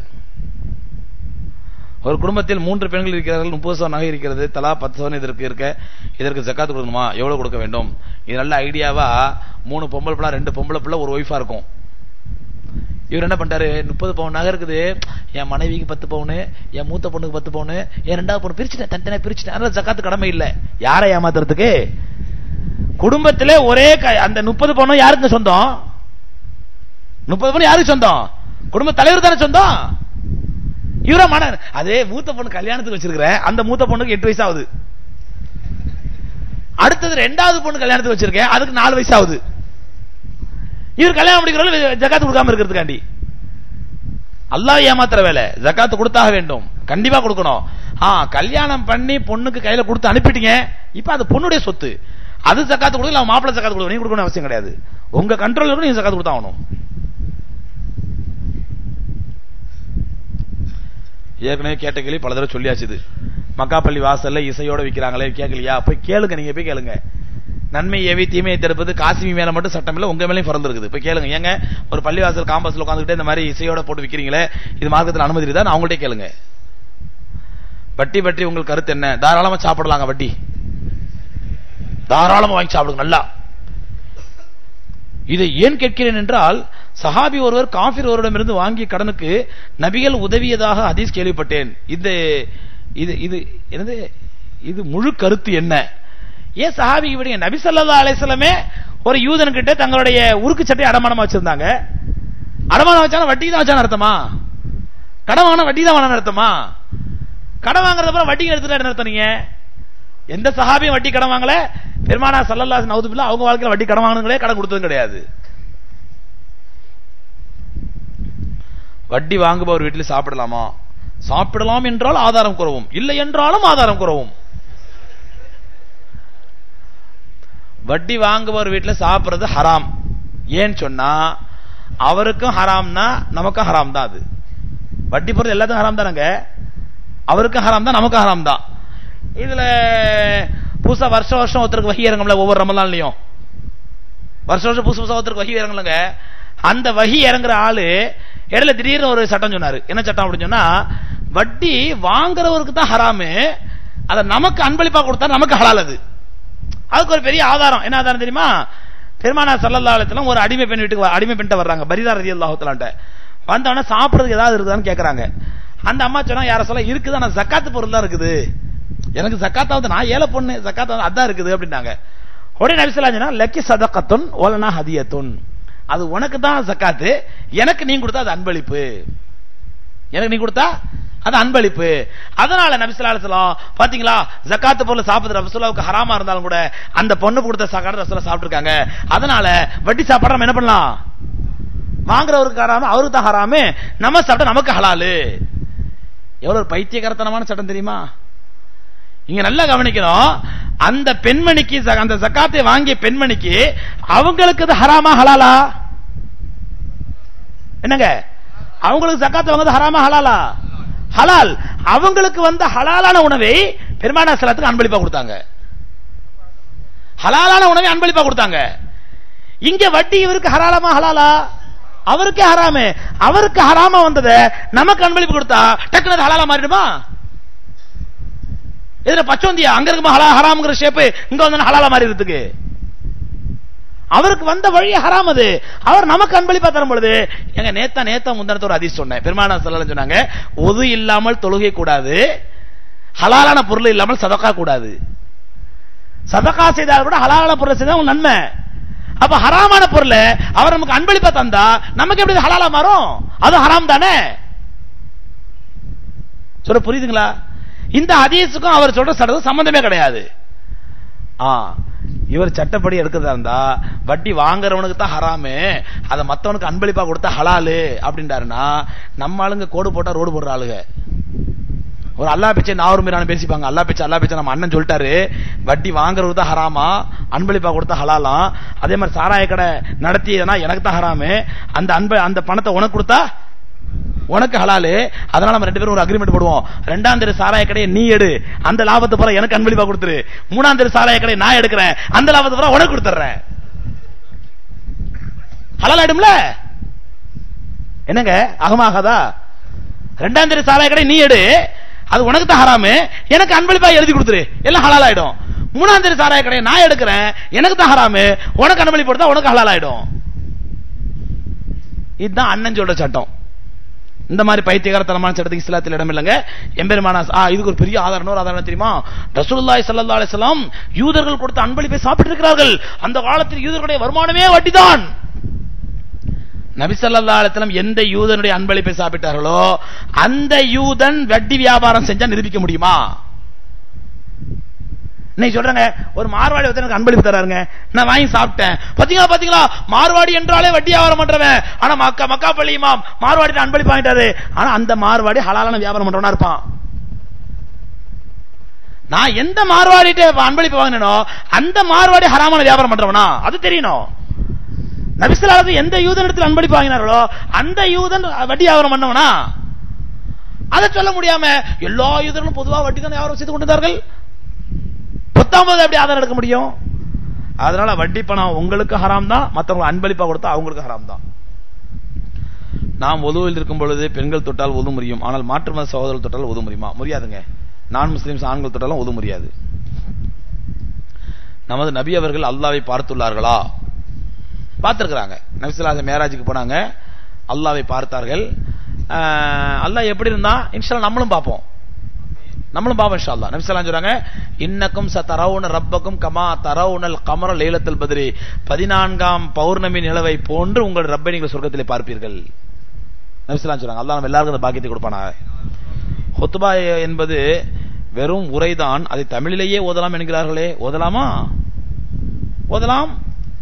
Speaker 1: ஒரு குடும்பத்தில் மூன்று பெண்கள் இருக்கிறார்கள் முப்பது சவன் நகை இருக்கிறது தலா பத்து சவன் இதற்கு இருக்க இதற்கு ஜக்காத்து கொடுக்கணுமா எவ்வளவு கொடுக்க வேண்டும் இது நல்ல ஐடியாவா மூணு பொம்பளை பிள்ளை ரெண்டு பொம்பளை பிள்ளை ஒரு ஒய்ஃபா இருக்கும் இவர் என்ன பண்றாரு முப்பது பவுன் நகை இருக்குது என் மனைவிக்கு பத்து பவுனு என் மூத்த பொண்ணுக்கு பத்து பவுனு என் ரெண்டாவது பொண்ணு பிரிச்சுட்டேன் தனித்தனியா பிரிச்சுட்டேன் அதனால ஜக்காத்து கடமை இல்ல யாரை ஏமாத்துறதுக்கு குடும்பத்திலே ஒரே க- அந்த முப்பது பவுனும் யாருக்கு சொந்தம் முப்பது பவுன் யாருக்கு சொந்தம் குடும்ப தலைவர் தானே சொந்தம் இவரா மன அதே மூத்த பொண்ணு கல்யாணத்துக்கு வச்சிருக்கிறேன் அந்த மூத்த பொண்ணுக்கு எட்டு வயசு ஆகுது அடுத்தது ரெண்டாவது பொண்ணு கல்யாணத்துக்கு வச்சிருக்கேன் அதுக்கு நாலு வயசு ஆகுது இவர் கல்யாணம் முடிக்கிறவங்க ஜக்காத்து கொடுக்காம இருக்கிறதுக்காண்டி அல்லாஹ் ஏமாத்துற வேலை ஜக்காத்து கொடுத்தாக வேண்டும் கண்டிப்பா கொடுக்கணும் ஆ கல்யாணம் பண்ணி பொண்ணுக்கு கையில கொடுத்து அனுப்பிட்டீங்க இப்ப அது பொண்ணுடைய சொத்து அது ஜக்காத்து கொடுக்கல அவன் மாப்பிள்ளை ஜக்காத்து கொடுக்கணும் நீங்க கொடுக்கணும் அவசியம் கிடையாது உங்க கண்ட்ரோல் இருக்கும் நீங்க ஜக்காத்து கொடுத்தாகணும் ஏற்கனவே கேட்ட கேள்வி பல தடவை சொல்லியாச்சு இது மக்காப்பள்ளி வாசல்ல இசையோட விக்கிறாங்களே கேட்கலையா போய் கேளுங்க நீங்க போய் கேளுங்க நன்மை ஏவி தீமையை தடுப்பது காசிமி மேல மட்டும் சட்டம் இல்ல உங்க மேலயும் பிறந்திருக்குது இப்ப கேளுங்க ஏங்க ஒரு பள்ளிவாசல் காம்பஸ்ல உட்காந்துக்கிட்டு இந்த மாதிரி இசையோட போட்டு விக்கிறீங்களே இது மார்க்கத்தில் அனுமதி இருக்குதா அவங்கள்ட்ட கேளுங்க வட்டி பற்றி உங்கள் கருத்து என்ன தாராளமா சாப்பிடலாங்க வட்டி தாராளமா வாங்கி சாப்பிடுங்க நல்லா இதை ஏன் கேட்கிறேன் என்றால் சஹாபி ஒருவர் காஃபிர் ஒருவரிடமிருந்து வாங்கிய கடனுக்கு நபிகள் உதவியதாக ஹதீஸ் கேள்விப்பட்டேன் இந்த இது இது என்னது இது முழு கருத்து என்ன ஏன் சஹாபிக்கு விடுங்க நபி ஸல்லல்லாஹு அலைஹி வஸல்லமே ஒரு யூதன் கிட்ட தங்களுடைய உருக்கு சட்டை அடமானமா வச்சிருந்தாங்க அடமானம் வச்சாலும் வட்டிக்கு தான் வச்சான அர்த்தமா கடன் வாங்கினா வட்டி தான் வாங்கின அர்த்தமா கடன் வாங்குறத அப்புறம் வட்டிக்கு எடுத்துட்டு என்ன அர்த்தம் நீங்க எந்த சஹாபியும் வட்டி கடன் வாங்கல பெருமானா சல்லல்லாஹு நவுது பில்லா அவங்க வாழ்க்கையில வட்டி கடன் வாங்கினங்களே கடன் கொடுத்ததும் கிடையாது வட்டி வாங்குபவர் வீட்டில் சாப்பிடலாமா சாப்பிடலாம் என்றால் ஆதாரம் குறவும் இல்லை என்றாலும் ஆதாரம் குறவும் வட்டி வாங்குபவர் வீட்டில் சாப்பிடுறது ஹராம் ஏன்னு சொன்னா அவருக்கும் ஹராம்னா நமக்கும் ஹராம் தான் அது வட்டி போறது எல்லாத்துக்கும் ஹராம் தானங்க அவருக்கும் ஹராம் தான் நமக்கும் ஹராம் தான் இதுல புதுசா வருஷம் வருஷம் ஒருத்தருக்கு வகி இறங்கும்ல ஒவ்வொரு ரமலான்லயும் வருஷம் வருஷம் புதுசு புதுசா ஒருத்தருக்கு வகி இறங்குலங்க அந்த வகி இறங்குற ஆளு இடையில திடீர்னு ஒரு சட்டம் சொன்னாரு என்ன சட்டம் அப்படின்னு சொன்னா வட்டி வாங்குறவருக்கு தான் ஹராமு அதை நமக்கு அன்பளிப்பா கொடுத்தா நமக்கு ஹலால் அது அதுக்கு ஒரு பெரிய ஆதாரம் என்ன ஆதாரம் தெரியுமா பெருமானா சல்லல்லா அலிஸ்லாம் ஒரு அடிமை பெண் வீட்டுக்கு வ- அடிமை பெண்கிட்ட வர்றாங்க பரிதா ரதி அல்லாஹுத்தலான்ட்ட வந்தவொடனே சாப்பிடுறதுக்கு ஏதாவது இருக்குதான்னு கேக்குறாங்க அந்த அம்மா சொன்னா யார சொல்ல இருக்குது ஆனா ஜக்காத்து பொருள் தான் இருக்குது எனக்கு ஜக்காத்தாவது நான் ஏழை பொண்ணு ஜக்காத்தாவது அதான் இருக்குது அப்படின்னாங்க உடனே நபிசல்லா சொன்னா லக்கி சதக்கத்துன் ஓலனா ஹதியத்துன் அது உனக்கு தான் ஜக்காத்து எனக்கு நீ கொடுத்தா அது அன்பளிப்பு எனக்கு நீ கொடுத்தா அது அன்பளிப்பு அதனால நபிசுல்லா அலிஸ்லாம் பாத்தீங்களா ஜக்காத்து பொருள் சாப்பிடுற ரசூலாவுக்கு ஹராமா இருந்தாலும் கூட அந்த பொண்ணு கொடுத்த சாக்காடு ரசூலா சாப்பிட்டுருக்காங்க அதனால வட்டி சாப்பாடு நம்ம என்ன பண்ணலாம் வாங்குறவருக்கு ஹராமு அவருக்கு தான் ஹராமு நம்ம சாப்பிட்டா நமக்கு ஹலாலு எவ்வளவு ஒரு பைத்தியகரத்தனமான சட்டம் தெரியுமா இங்க நல்லா கவனிக்கணும் அந்த பெண்மணிக்கு ஜ- அந்த ஜக்காத்தை வாங்கிய பெண்மணிக்கு அவங்களுக்கு அது ஹராமா ஹலாலா என்னங்க அவங்களுக்கு ஜக்காத் வாங்குறது ஹராமா ஹலாலா ஹலால் அவங்களுக்கு வந்த ஹலாலான உணவை பெருமானா சலத்துக்கு அன்பளிப்பா கொடுத்தாங்க ஹலாலான உணவை அன்பளிப்பா கொடுத்தாங்க இங்க வட்டி இவருக்கு ஹலாலமா ஹலாலா அவருக்கே ஹராமு அவருக்கு ஹராமா வந்ததை நமக்கு அன்பளிப்பு கொடுத்தா டக்குனு அது ஹலாலா மாறிடுமா இதுல பச்சோந்தியா அங்க இருக்குமா ஹலா ஹராம்ங்கிற ஷேப் இங்க வந்து ஹலாலா மாறிடுறதுக்கு அவருக்கு வந்த வழி ஹராம் அது அவர் நமக்கு அன்பளிப்பா தரும் பொழுது எங்க நேத்தா நேத்தா முந்தானத்து ஒரு அதிர்ஷ்டம் சொன்னேன் பெருமானா சொல்லலாம் சொன்னாங்க ஒது இல்லாமல் தொழுகை கூடாது ஹலாலான பொருள் இல்லாமல் சதக்கா கூடாது சதக்கா செய்தால் கூட ஹலாலான பொருள் செய்தா உங்களுக்கு நன்மை அப்ப ஹராமான பொருளை அவர் நமக்கு அன்பளிப்பா தந்தா நமக்கு எப்படி இது ஹலாலா மாறும் அது ஹராம் தானே சொல்ல புரியுதுங்களா இந்த ஹதீஸுக்கும் அவர் சொல்ற சட்டத்துக்கும் சம்பந்தமே கிடையாது ஆ இவர் சட்டப்படி எடுக்கிறதா இருந்தா வட்டி வாங்குறவனுக்கு தான் ஹராமு அதை மத்தவனுக்கு அன்பளிப்பா கொடுத்தா ஹலாலு அப்படின்றாருன்னா நம்ம ஆளுங்க கோடு போட்டா ரோடு போடுற ஆளுங்க ஒரு அல்லா பிச்சை நாவூர் மீரான பேசிப்பாங்க அல்லா பிச்சை அல்லா பிச்சை நம்ம அண்ணன் சொல்லிட்டாரு வட்டி வாங்குறது தான் ஹராமா அன்பளிப்பா கொடுத்தா ஹலாலாம் அதே மாதிரி சாராய கடை நடத்தியதுனா எனக்கு தான் ஹராமு அந்த அன்ப அந்த பணத்தை உனக்கு கொடுத்தா உனக்கு ஹலாலு அதனால நம்ம ரெண்டு பேரும் ஒரு அக்ரிமெண்ட் போடுவோம் ரெண்டாம் தெரு சாராய கடையை நீ எடு அந்த லாபத்தை பூரா எனக்கு அன்பளிப்பா கொடுத்துரு மூணாம் தெரு சாராய கடையை நான் எடுக்கிறேன் அந்த லாபத்தை பூரா உனக்கு கொடுத்துறேன் ஹலால் ஆயிடும்ல என்னங்க அகமாகாதா ரெண்டாம் தெரு சாராய கடை நீ எடு அது உனக்கு தான் ஹராமு எனக்கு அன்பளிப்பா எழுதி கொடுத்துரு எல்லாம் ஹலால் ஆயிடும் மூணாம் தெரு சாராய கடையை நான் எடுக்கிறேன் எனக்கு தான் ஹராமு உனக்கு அன்பளிப்பு கொடுத்தா உனக்கு ஹலால் ஆயிடும் இதுதான் அண்ணன் சொல்ற சட்டம் இந்த மாதிரி பைத்தியகாரத்தனமான சட்டத்துக்கு இஸ்லாத்தில் இடம் இல்லைங்க எம்பெருமானா ஆ இதுக்கு ஒரு பெரிய ஆதாரம் ஒரு ஆதாரம் தெரியுமா ரசூலுல்லாஹி ஸல்லல்லாஹு அலைஹி வஸல்லம் யூதர்கள் கொடுத்த அன்பளிப்பை சாப்பிட்டு இருக்கிறார்கள் அந்த காலத்தில் யூதர்களுடைய வருமானமே வட்டிதான் நபி ஸல்லல்லாஹு அலைஹி வஸல்லம் எந்த யூதனுடைய அன்பளிப்பை சாப்பிட்டார்களோ அந்த யூதன் வட்டி வியாபாரம் செஞ்சா நிரூபிக்க முடியுமா இன்னைக்கு சொல்றாங்க ஒரு மார்வாடி வந்து எனக்கு அன்பளிப்பு தராருங்க நான் வாங்கி சாப்பிட்டேன் பாத்தீங்களா பாத்தீங்களா மார்வாடி என்றாலே வட்டி வியாபாரம் பண்றவன் ஆனா மக்கா மக்கா பள்ளி இமாம் மார்வாடி அன்பளிப்பு வாங்கிட்டாரு ஆனா அந்த மார்வாடி ஹலாலான வியாபாரம் பண்றவனா இருப்பான் நான் எந்த மார்வாடிட்ட அன்பளிப்பு வாங்கினோ அந்த மார்வாடி ஹராமான வியாபாரம் பண்றவனா அது தெரியணும் நபிசலாவது எந்த யூதன் இடத்துல அன்பளிப்பு வாங்கினார்களோ அந்த யூதன் வட்டி வியாபாரம் பண்ணவனா அதை சொல்ல முடியாம எல்லா யூதர்களும் பொதுவா வட்டி தான் வியாபாரம் செய்து கொண்டிருந்தார்கள் பத்தொன்பது எப்படி ஆதாரம் எடுக்க முடியும் அதனால வட்டி பணம் உங்களுக்கு ஹராம் தான் மத்தவங்க அன்பளிப்பா கொடுத்தா அவங்களுக்கு ஹராம் தான் நாம் உதவியில் இருக்கும் பொழுது பெண்கள் தொட்டால் உது முடியும் ஆனால் மாற்று மத சகோதரர்கள் தொட்டால் உது முடியுமா முடியாதுங்க நான் முஸ்லிம்ஸ் ஆண்கள் தொட்டாலும் உது முடியாது நமது நபி அவர்கள் அல்லாவை பார்த்துள்ளார்களா பார்த்திருக்கிறாங்க நபிசுல்லாச மேராஜுக்கு போனாங்க அல்லாவை பார்த்தார்கள் ஆஹ், அல்லாஹ் எப்படி இருந்தா இன்ஷால்லா நம்மளும் பார்ப்போம் நம்மளும் பாபம் இன்ஷா அல்லாஹ் நபி ஸல்லல்லாஹு சொல்றாங்க இன்னக்கும் சதரவுன ரப்பக்கும் கமா தரவுனல் கமர லைலத்துல் பத்ரி பதினான்காம் பௌர்ணமி நிலவை போன்று உங்கள் ரப்பை நீங்கள் சொர்க்கத்திலே பார்ப்பீர்கள் நபி ஸல்லல்லாஹு சொல்றாங்க அல்லாஹ் நம்ம எல்லாருக்கும் அந்த பாக்கியத்தை கொடுப்பானா ஹுத்பா என்பது வெறும் உரைதான் அதை தமிழிலேயே ஓதலாம் என்கிறார்களே ஓதலாமா ஓதலாம்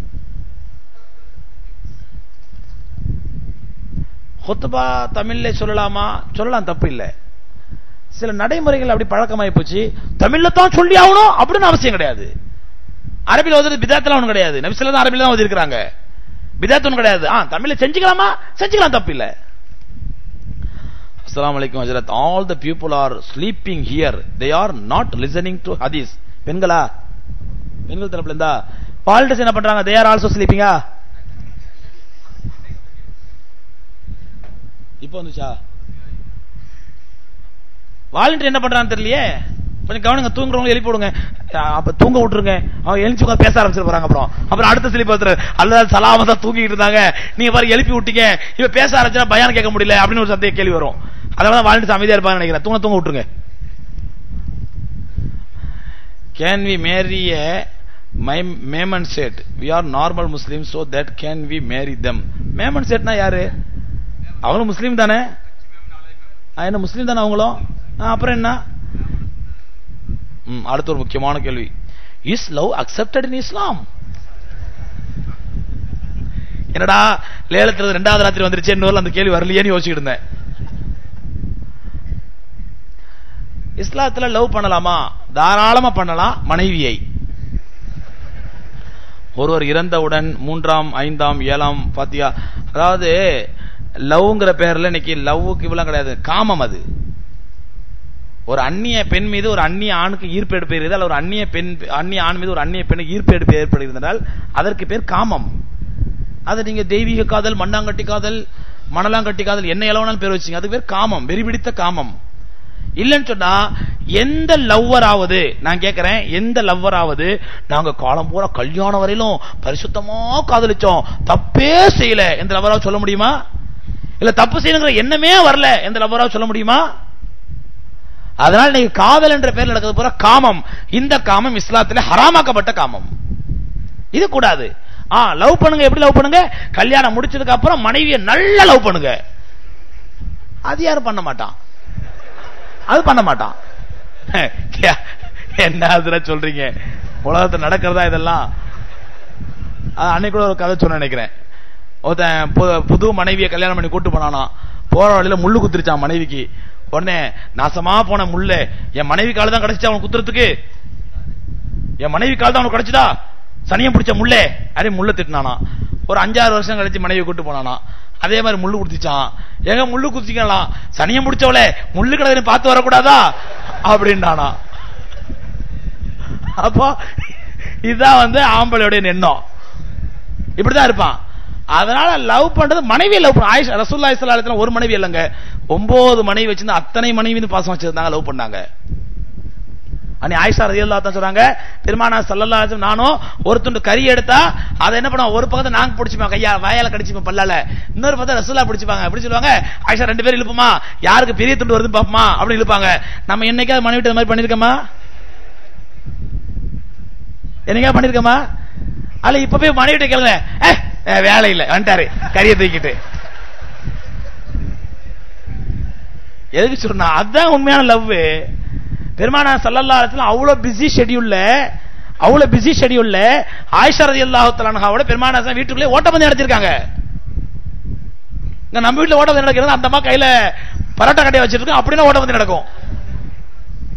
Speaker 1: ஹுத்பா தமிழ்ல சொல்லலாமா சொல்லலாம் தப்பு இல்லை சில நடைமுறைகள் அப்படி பழக்கமாயி போச்சு தமிழ்ல தான் சொல்லி ஆகணும் அப்படின்னு அவசியம் கிடையாது அரபில ஓதுறது பிதாத்துல ஒண்ணும் கிடையாது நபிசுல தான் அரபில தான் ஓதி இருக்கிறாங்க பிதாத்து ஒண்ணும் கிடையாது ஆ தமிழ்ல செஞ்சுக்கலாமா செஞ்சுக்கலாம் தப்பு இல்ல அஸ்ஸலாமு அலைக்கும் ஹஜரத் all the people are sleeping here they are not listening to ஹதீஸ் பெண்களா பெண்கள் தரப்புல இருந்தா பாலிட்டிக்ஸ் என்ன பண்றாங்க தே ஆர் ஆல்சோ ஸ்லீப்பிங்கா இப்போ வந்துச்சா வாலண்டியர் என்ன பண்றான்னு தெரியலையே கொஞ்சம் கவனிங்க தூங்குறவங்க எழுப்பி விடுங்க அஹ் அப்ப தூங்க விட்டுருங்க அவங்க எழுச்சி உட்கார்ந்து பேச ஆரம்பிச்சிட போறாங்க அப்புறம் அப்புறம் அடுத்த சிலிப் ஒருத்தர் அல்லது சலாம தான் தூங்கிட்டு இருந்தாங்க நீங்க பாரு எழுப்பி விட்டீங்க இப்ப பேச ஆரம்பிச்சா பயான் கேட்க முடியல அப்படின்னு ஒரு சந்தேக கேள்வி வரும் அதனால வாலண்டியர்ஸ் அமைதியா இருப்பாங்க நினைக்கிறேன் தூங்க தூங்க விட்டுருங்க can we marry a Memon sect we are normal Muslim so that can we marry them Memon செட்னா யாரு அவங்களும் முஸ்லீம் தானே ஆ, என்ன முஸ்லீம் தானே அவங்களும் ஆ, அப்புறம் என்ன ம், அடுத்த ஒரு முக்கியமான கேள்வி is love accepted in Islam என்னடா லேலத்துல ரெண்டாவது ராத்திரி வந்துருச்சு இன்னொரு அந்த கேள்வி வரலையேன்னு யோசிச்சுட்டு இருந்தேன் இஸ்லாத்துல லவ் பண்ணலாமா தாராளமா பண்ணலாம் மனைவியை ஒருவர் இறந்தவுடன் மூன்றாம் ஐந்தாம் ஏழாம் பாத்தியா அதாவது லவ்ங்கிற பேர்ல இன்னைக்கு லவ்வுக்கு இவ்வளவு கிடையாது காமம் அது ஒரு அந்நிய பெண் மீது ஒரு அந்நிய ஆணுக்கு ஈர்ப்பு ஏற்படுகிறது அல்ல ஒரு அந்நிய பெண் அந்நிய ஆண் மீது ஒரு அந்நிய பெண்ணுக்கு ஈர்ப்பு ஏற்ப- ஏற்படுகிறது என்றால் அதற்கு பேர் காமம் அது நீங்க தெய்வீக காதல் மண்ணாங்கட்டி காதல் மணலாங்கட்டி காதல் என்ன எளவனாலும் பேர் வச்சீங்க அதுக்கு பேர் காமம் வெறி பிடித்த காமம் இல்லைன்னு சொன்னா எந்த லவ்வர் ஆவது நான் கேட்கிறேன் எந்த லவ்வர் ஆவது நாங்க காலம் பூரா கல்யாணம் வரையிலும் பரிசுத்தமா காதலிச்சோம் தப்பே செய்யல எந்த லவ்வராவது சொல்ல முடியுமா இல்ல தப்பு செய்யணுங்கிற எண்ணமே வரல எந்த லவ்வராவது சொல்ல முடியுமா அதனால நீங்க காதல் என்ற பேர்ல நடக்கிறது பூரா காமம் இந்த காமம் இஸ்லாத்துல ஹராமாக்கப்பட்ட காமம் இது கூடாது ஆ லவ் பண்ணுங்க எப்படி லவ் பண்ணுங்க கல்யாணம் முடிச்சதுக்கு அப்புறம் மனைவியை நல்லா லவ் பண்ணுங்க அது யாரும் பண்ண மாட்டான் அது பண்ண மாட்டான் என்ன அதுல சொல்றீங்க உலகத்துல நடக்கிறதா இதெல்லாம் அது அன்னைக்கு கூட ஒரு கதை சொன்ன நினைக்கிறேன் ஒருத்தன் பு- புது மனைவியை கல்யாணம் பண்ணி கூட்டு போனானா போற வழியில முள்ளு குத்துருச்சான் மனைவிக்கு உடனே நாசமா போன முள்ளு என் மனைவி கால தான் கிடைச்சிச்சா அவன் குத்துறதுக்கு என் மனைவி கால் தான் அவனுக்கு கிடைச்சதா சனியம் பிடிச்ச முள்ளே அதே முள்ள திட்டினானா ஒரு அஞ்சாறு வருஷம் கழிச்சு மனைவி கூட்டு போனானா அதே மாதிரி முள்ளு குடுத்துச்சான் எங்க முள்ளு குத்திக்கலாம் சனியம் பிடிச்சவளே முள்ளு கிடக்கு பார்த்து வரக்கூடாதா அப்படின்னானா அப்போ இதுதான் வந்து ஆம்பளையோட எண்ணம் இப்படிதான் இருப்பான் அதனால லவ் பண்றது மனைவி லவ் பண்ண ஆயிஷா ரசூல்லா இஸ்லாத்துல ஒரு மனைவி இல்லைங்க ஒன்பது மனைவி வச்சிருந்தா அத்தனை மனைவி பாசம் வச்சிருந்தாங்க லவ் பண்ணாங்க அன்னி ஆயிஷா ரலியல்லாஹு தான் சொல்றாங்க பெருமானா ஸல்லல்லாஹு அலைஹி வஸல்லம் நானும் ஒரு துண்டு கறி எடுத்தா அதை என்ன பண்ணுவோம் ஒரு பக்கத்தை நாங்க பிடிச்சுப்போம் கையா வாயால கடிச்சுப்போம் பல்லால இன்னொரு பக்கத்தை ரசூலா பிடிச்சுப்பாங்க அப்படி சொல்லுவாங்க ஆயிஷா ரெண்டு பேரும் இழுப்புமா யாருக்கு பெரிய துண்டு வருதுன்னு பாப்போமா அப்படி இழுப்பாங்க நம்ம என்னைக்காவது மனைவி இந்த மாதிரி பண்ணிருக்கோமா என்னைக்கா பண்ணிருக்கோமா அல்ல இப்ப போய் மனைவிட்ட கேளுங்க "ஏய், ஏய், வேலை இல்ல வந்துட்டாரு கறியை தூக்கிட்டு எதுக்கு சொன்னா அதுதான் உண்மையான லவ் பெருமானா சல்லல்லா அலிஸ்லாம் அவ்வளவு பிஸி ஷெட்யூல்ல அவ்வளவு பிஸி ஷெட்யூல்ல ஆயிஷா ரலியல்லாஹு தஆலாவோட பெருமானா சல்லல்லாஹு வீட்டுக்குள்ளே ஓட்டப்பந்தயம் நடத்திருக்காங்க இங்க நம்ம வீட்டுல ஓட்டப்பந்தயம் நடக்கிறது அந்த அம்மா கையில பரோட்டா கடையை வச்சிருக்கோம் அப்படின்னா ஓட்டப்பந்தயம் நடக்கும்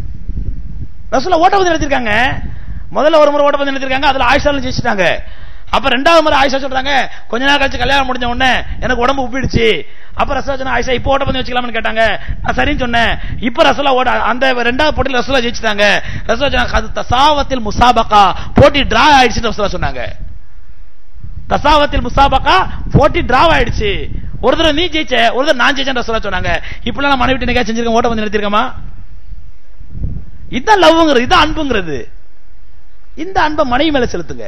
Speaker 1: ரசூலா ஓட்டப்பந்தயம் நடத்திருக்காங்க முதல்ல ஒரு முறை ஓட்டப்பந்தயம் நடத்திருக்காங்க அதுல ஆயிஷால ஜெயிச்சிட்டாங்க அப்ப ரெண்டாவது முறை ஆயிஷா சொல்றாங்க கொஞ்ச நாள் கழிச்சு கல்யாணம் முடிஞ்ச உடனே எனக்கு உடம்பு உப்பிடுச்சு அப்ப ரசூலா சொன்னா ஆயிஷா இப்போ ஓட்ட பண்ணி வச்சுக்கலாம்னு கேட்டாங்க நான் சரின்னு சொன்னேன் இப்ப ரசூலா ஓட அந்த ரெண்டாவது போட்டியில் ரசூலா ஜெயிச்சிட்டாங்க ரசூலா சொன்னாங்க அது தசாவத்தில் முசாபகா போட்டி டிரா ஆயிடுச்சுன்னு ரசூலா சொன்னாங்க தசாவத்தில் முசாபகா போட்டி டிராவ் ஆயிடுச்சு ஒரு தடவை நீ ஜெயிச்ச ஒரு தடவை நான் ஜெயிச்சேன் ரசூலா சொன்னாங்க இப்பெல்லாம் நான் மனைவி நிகழ்ச்சி செஞ்சிருக்கேன் ஓட்ட வந்து நிறுத்திருக்கமா இதுதான் லவ்ங்கிறது இதுதான் அன்புங்கிறது இந்த அன்பை மனைவி மேல செலுத்துங்க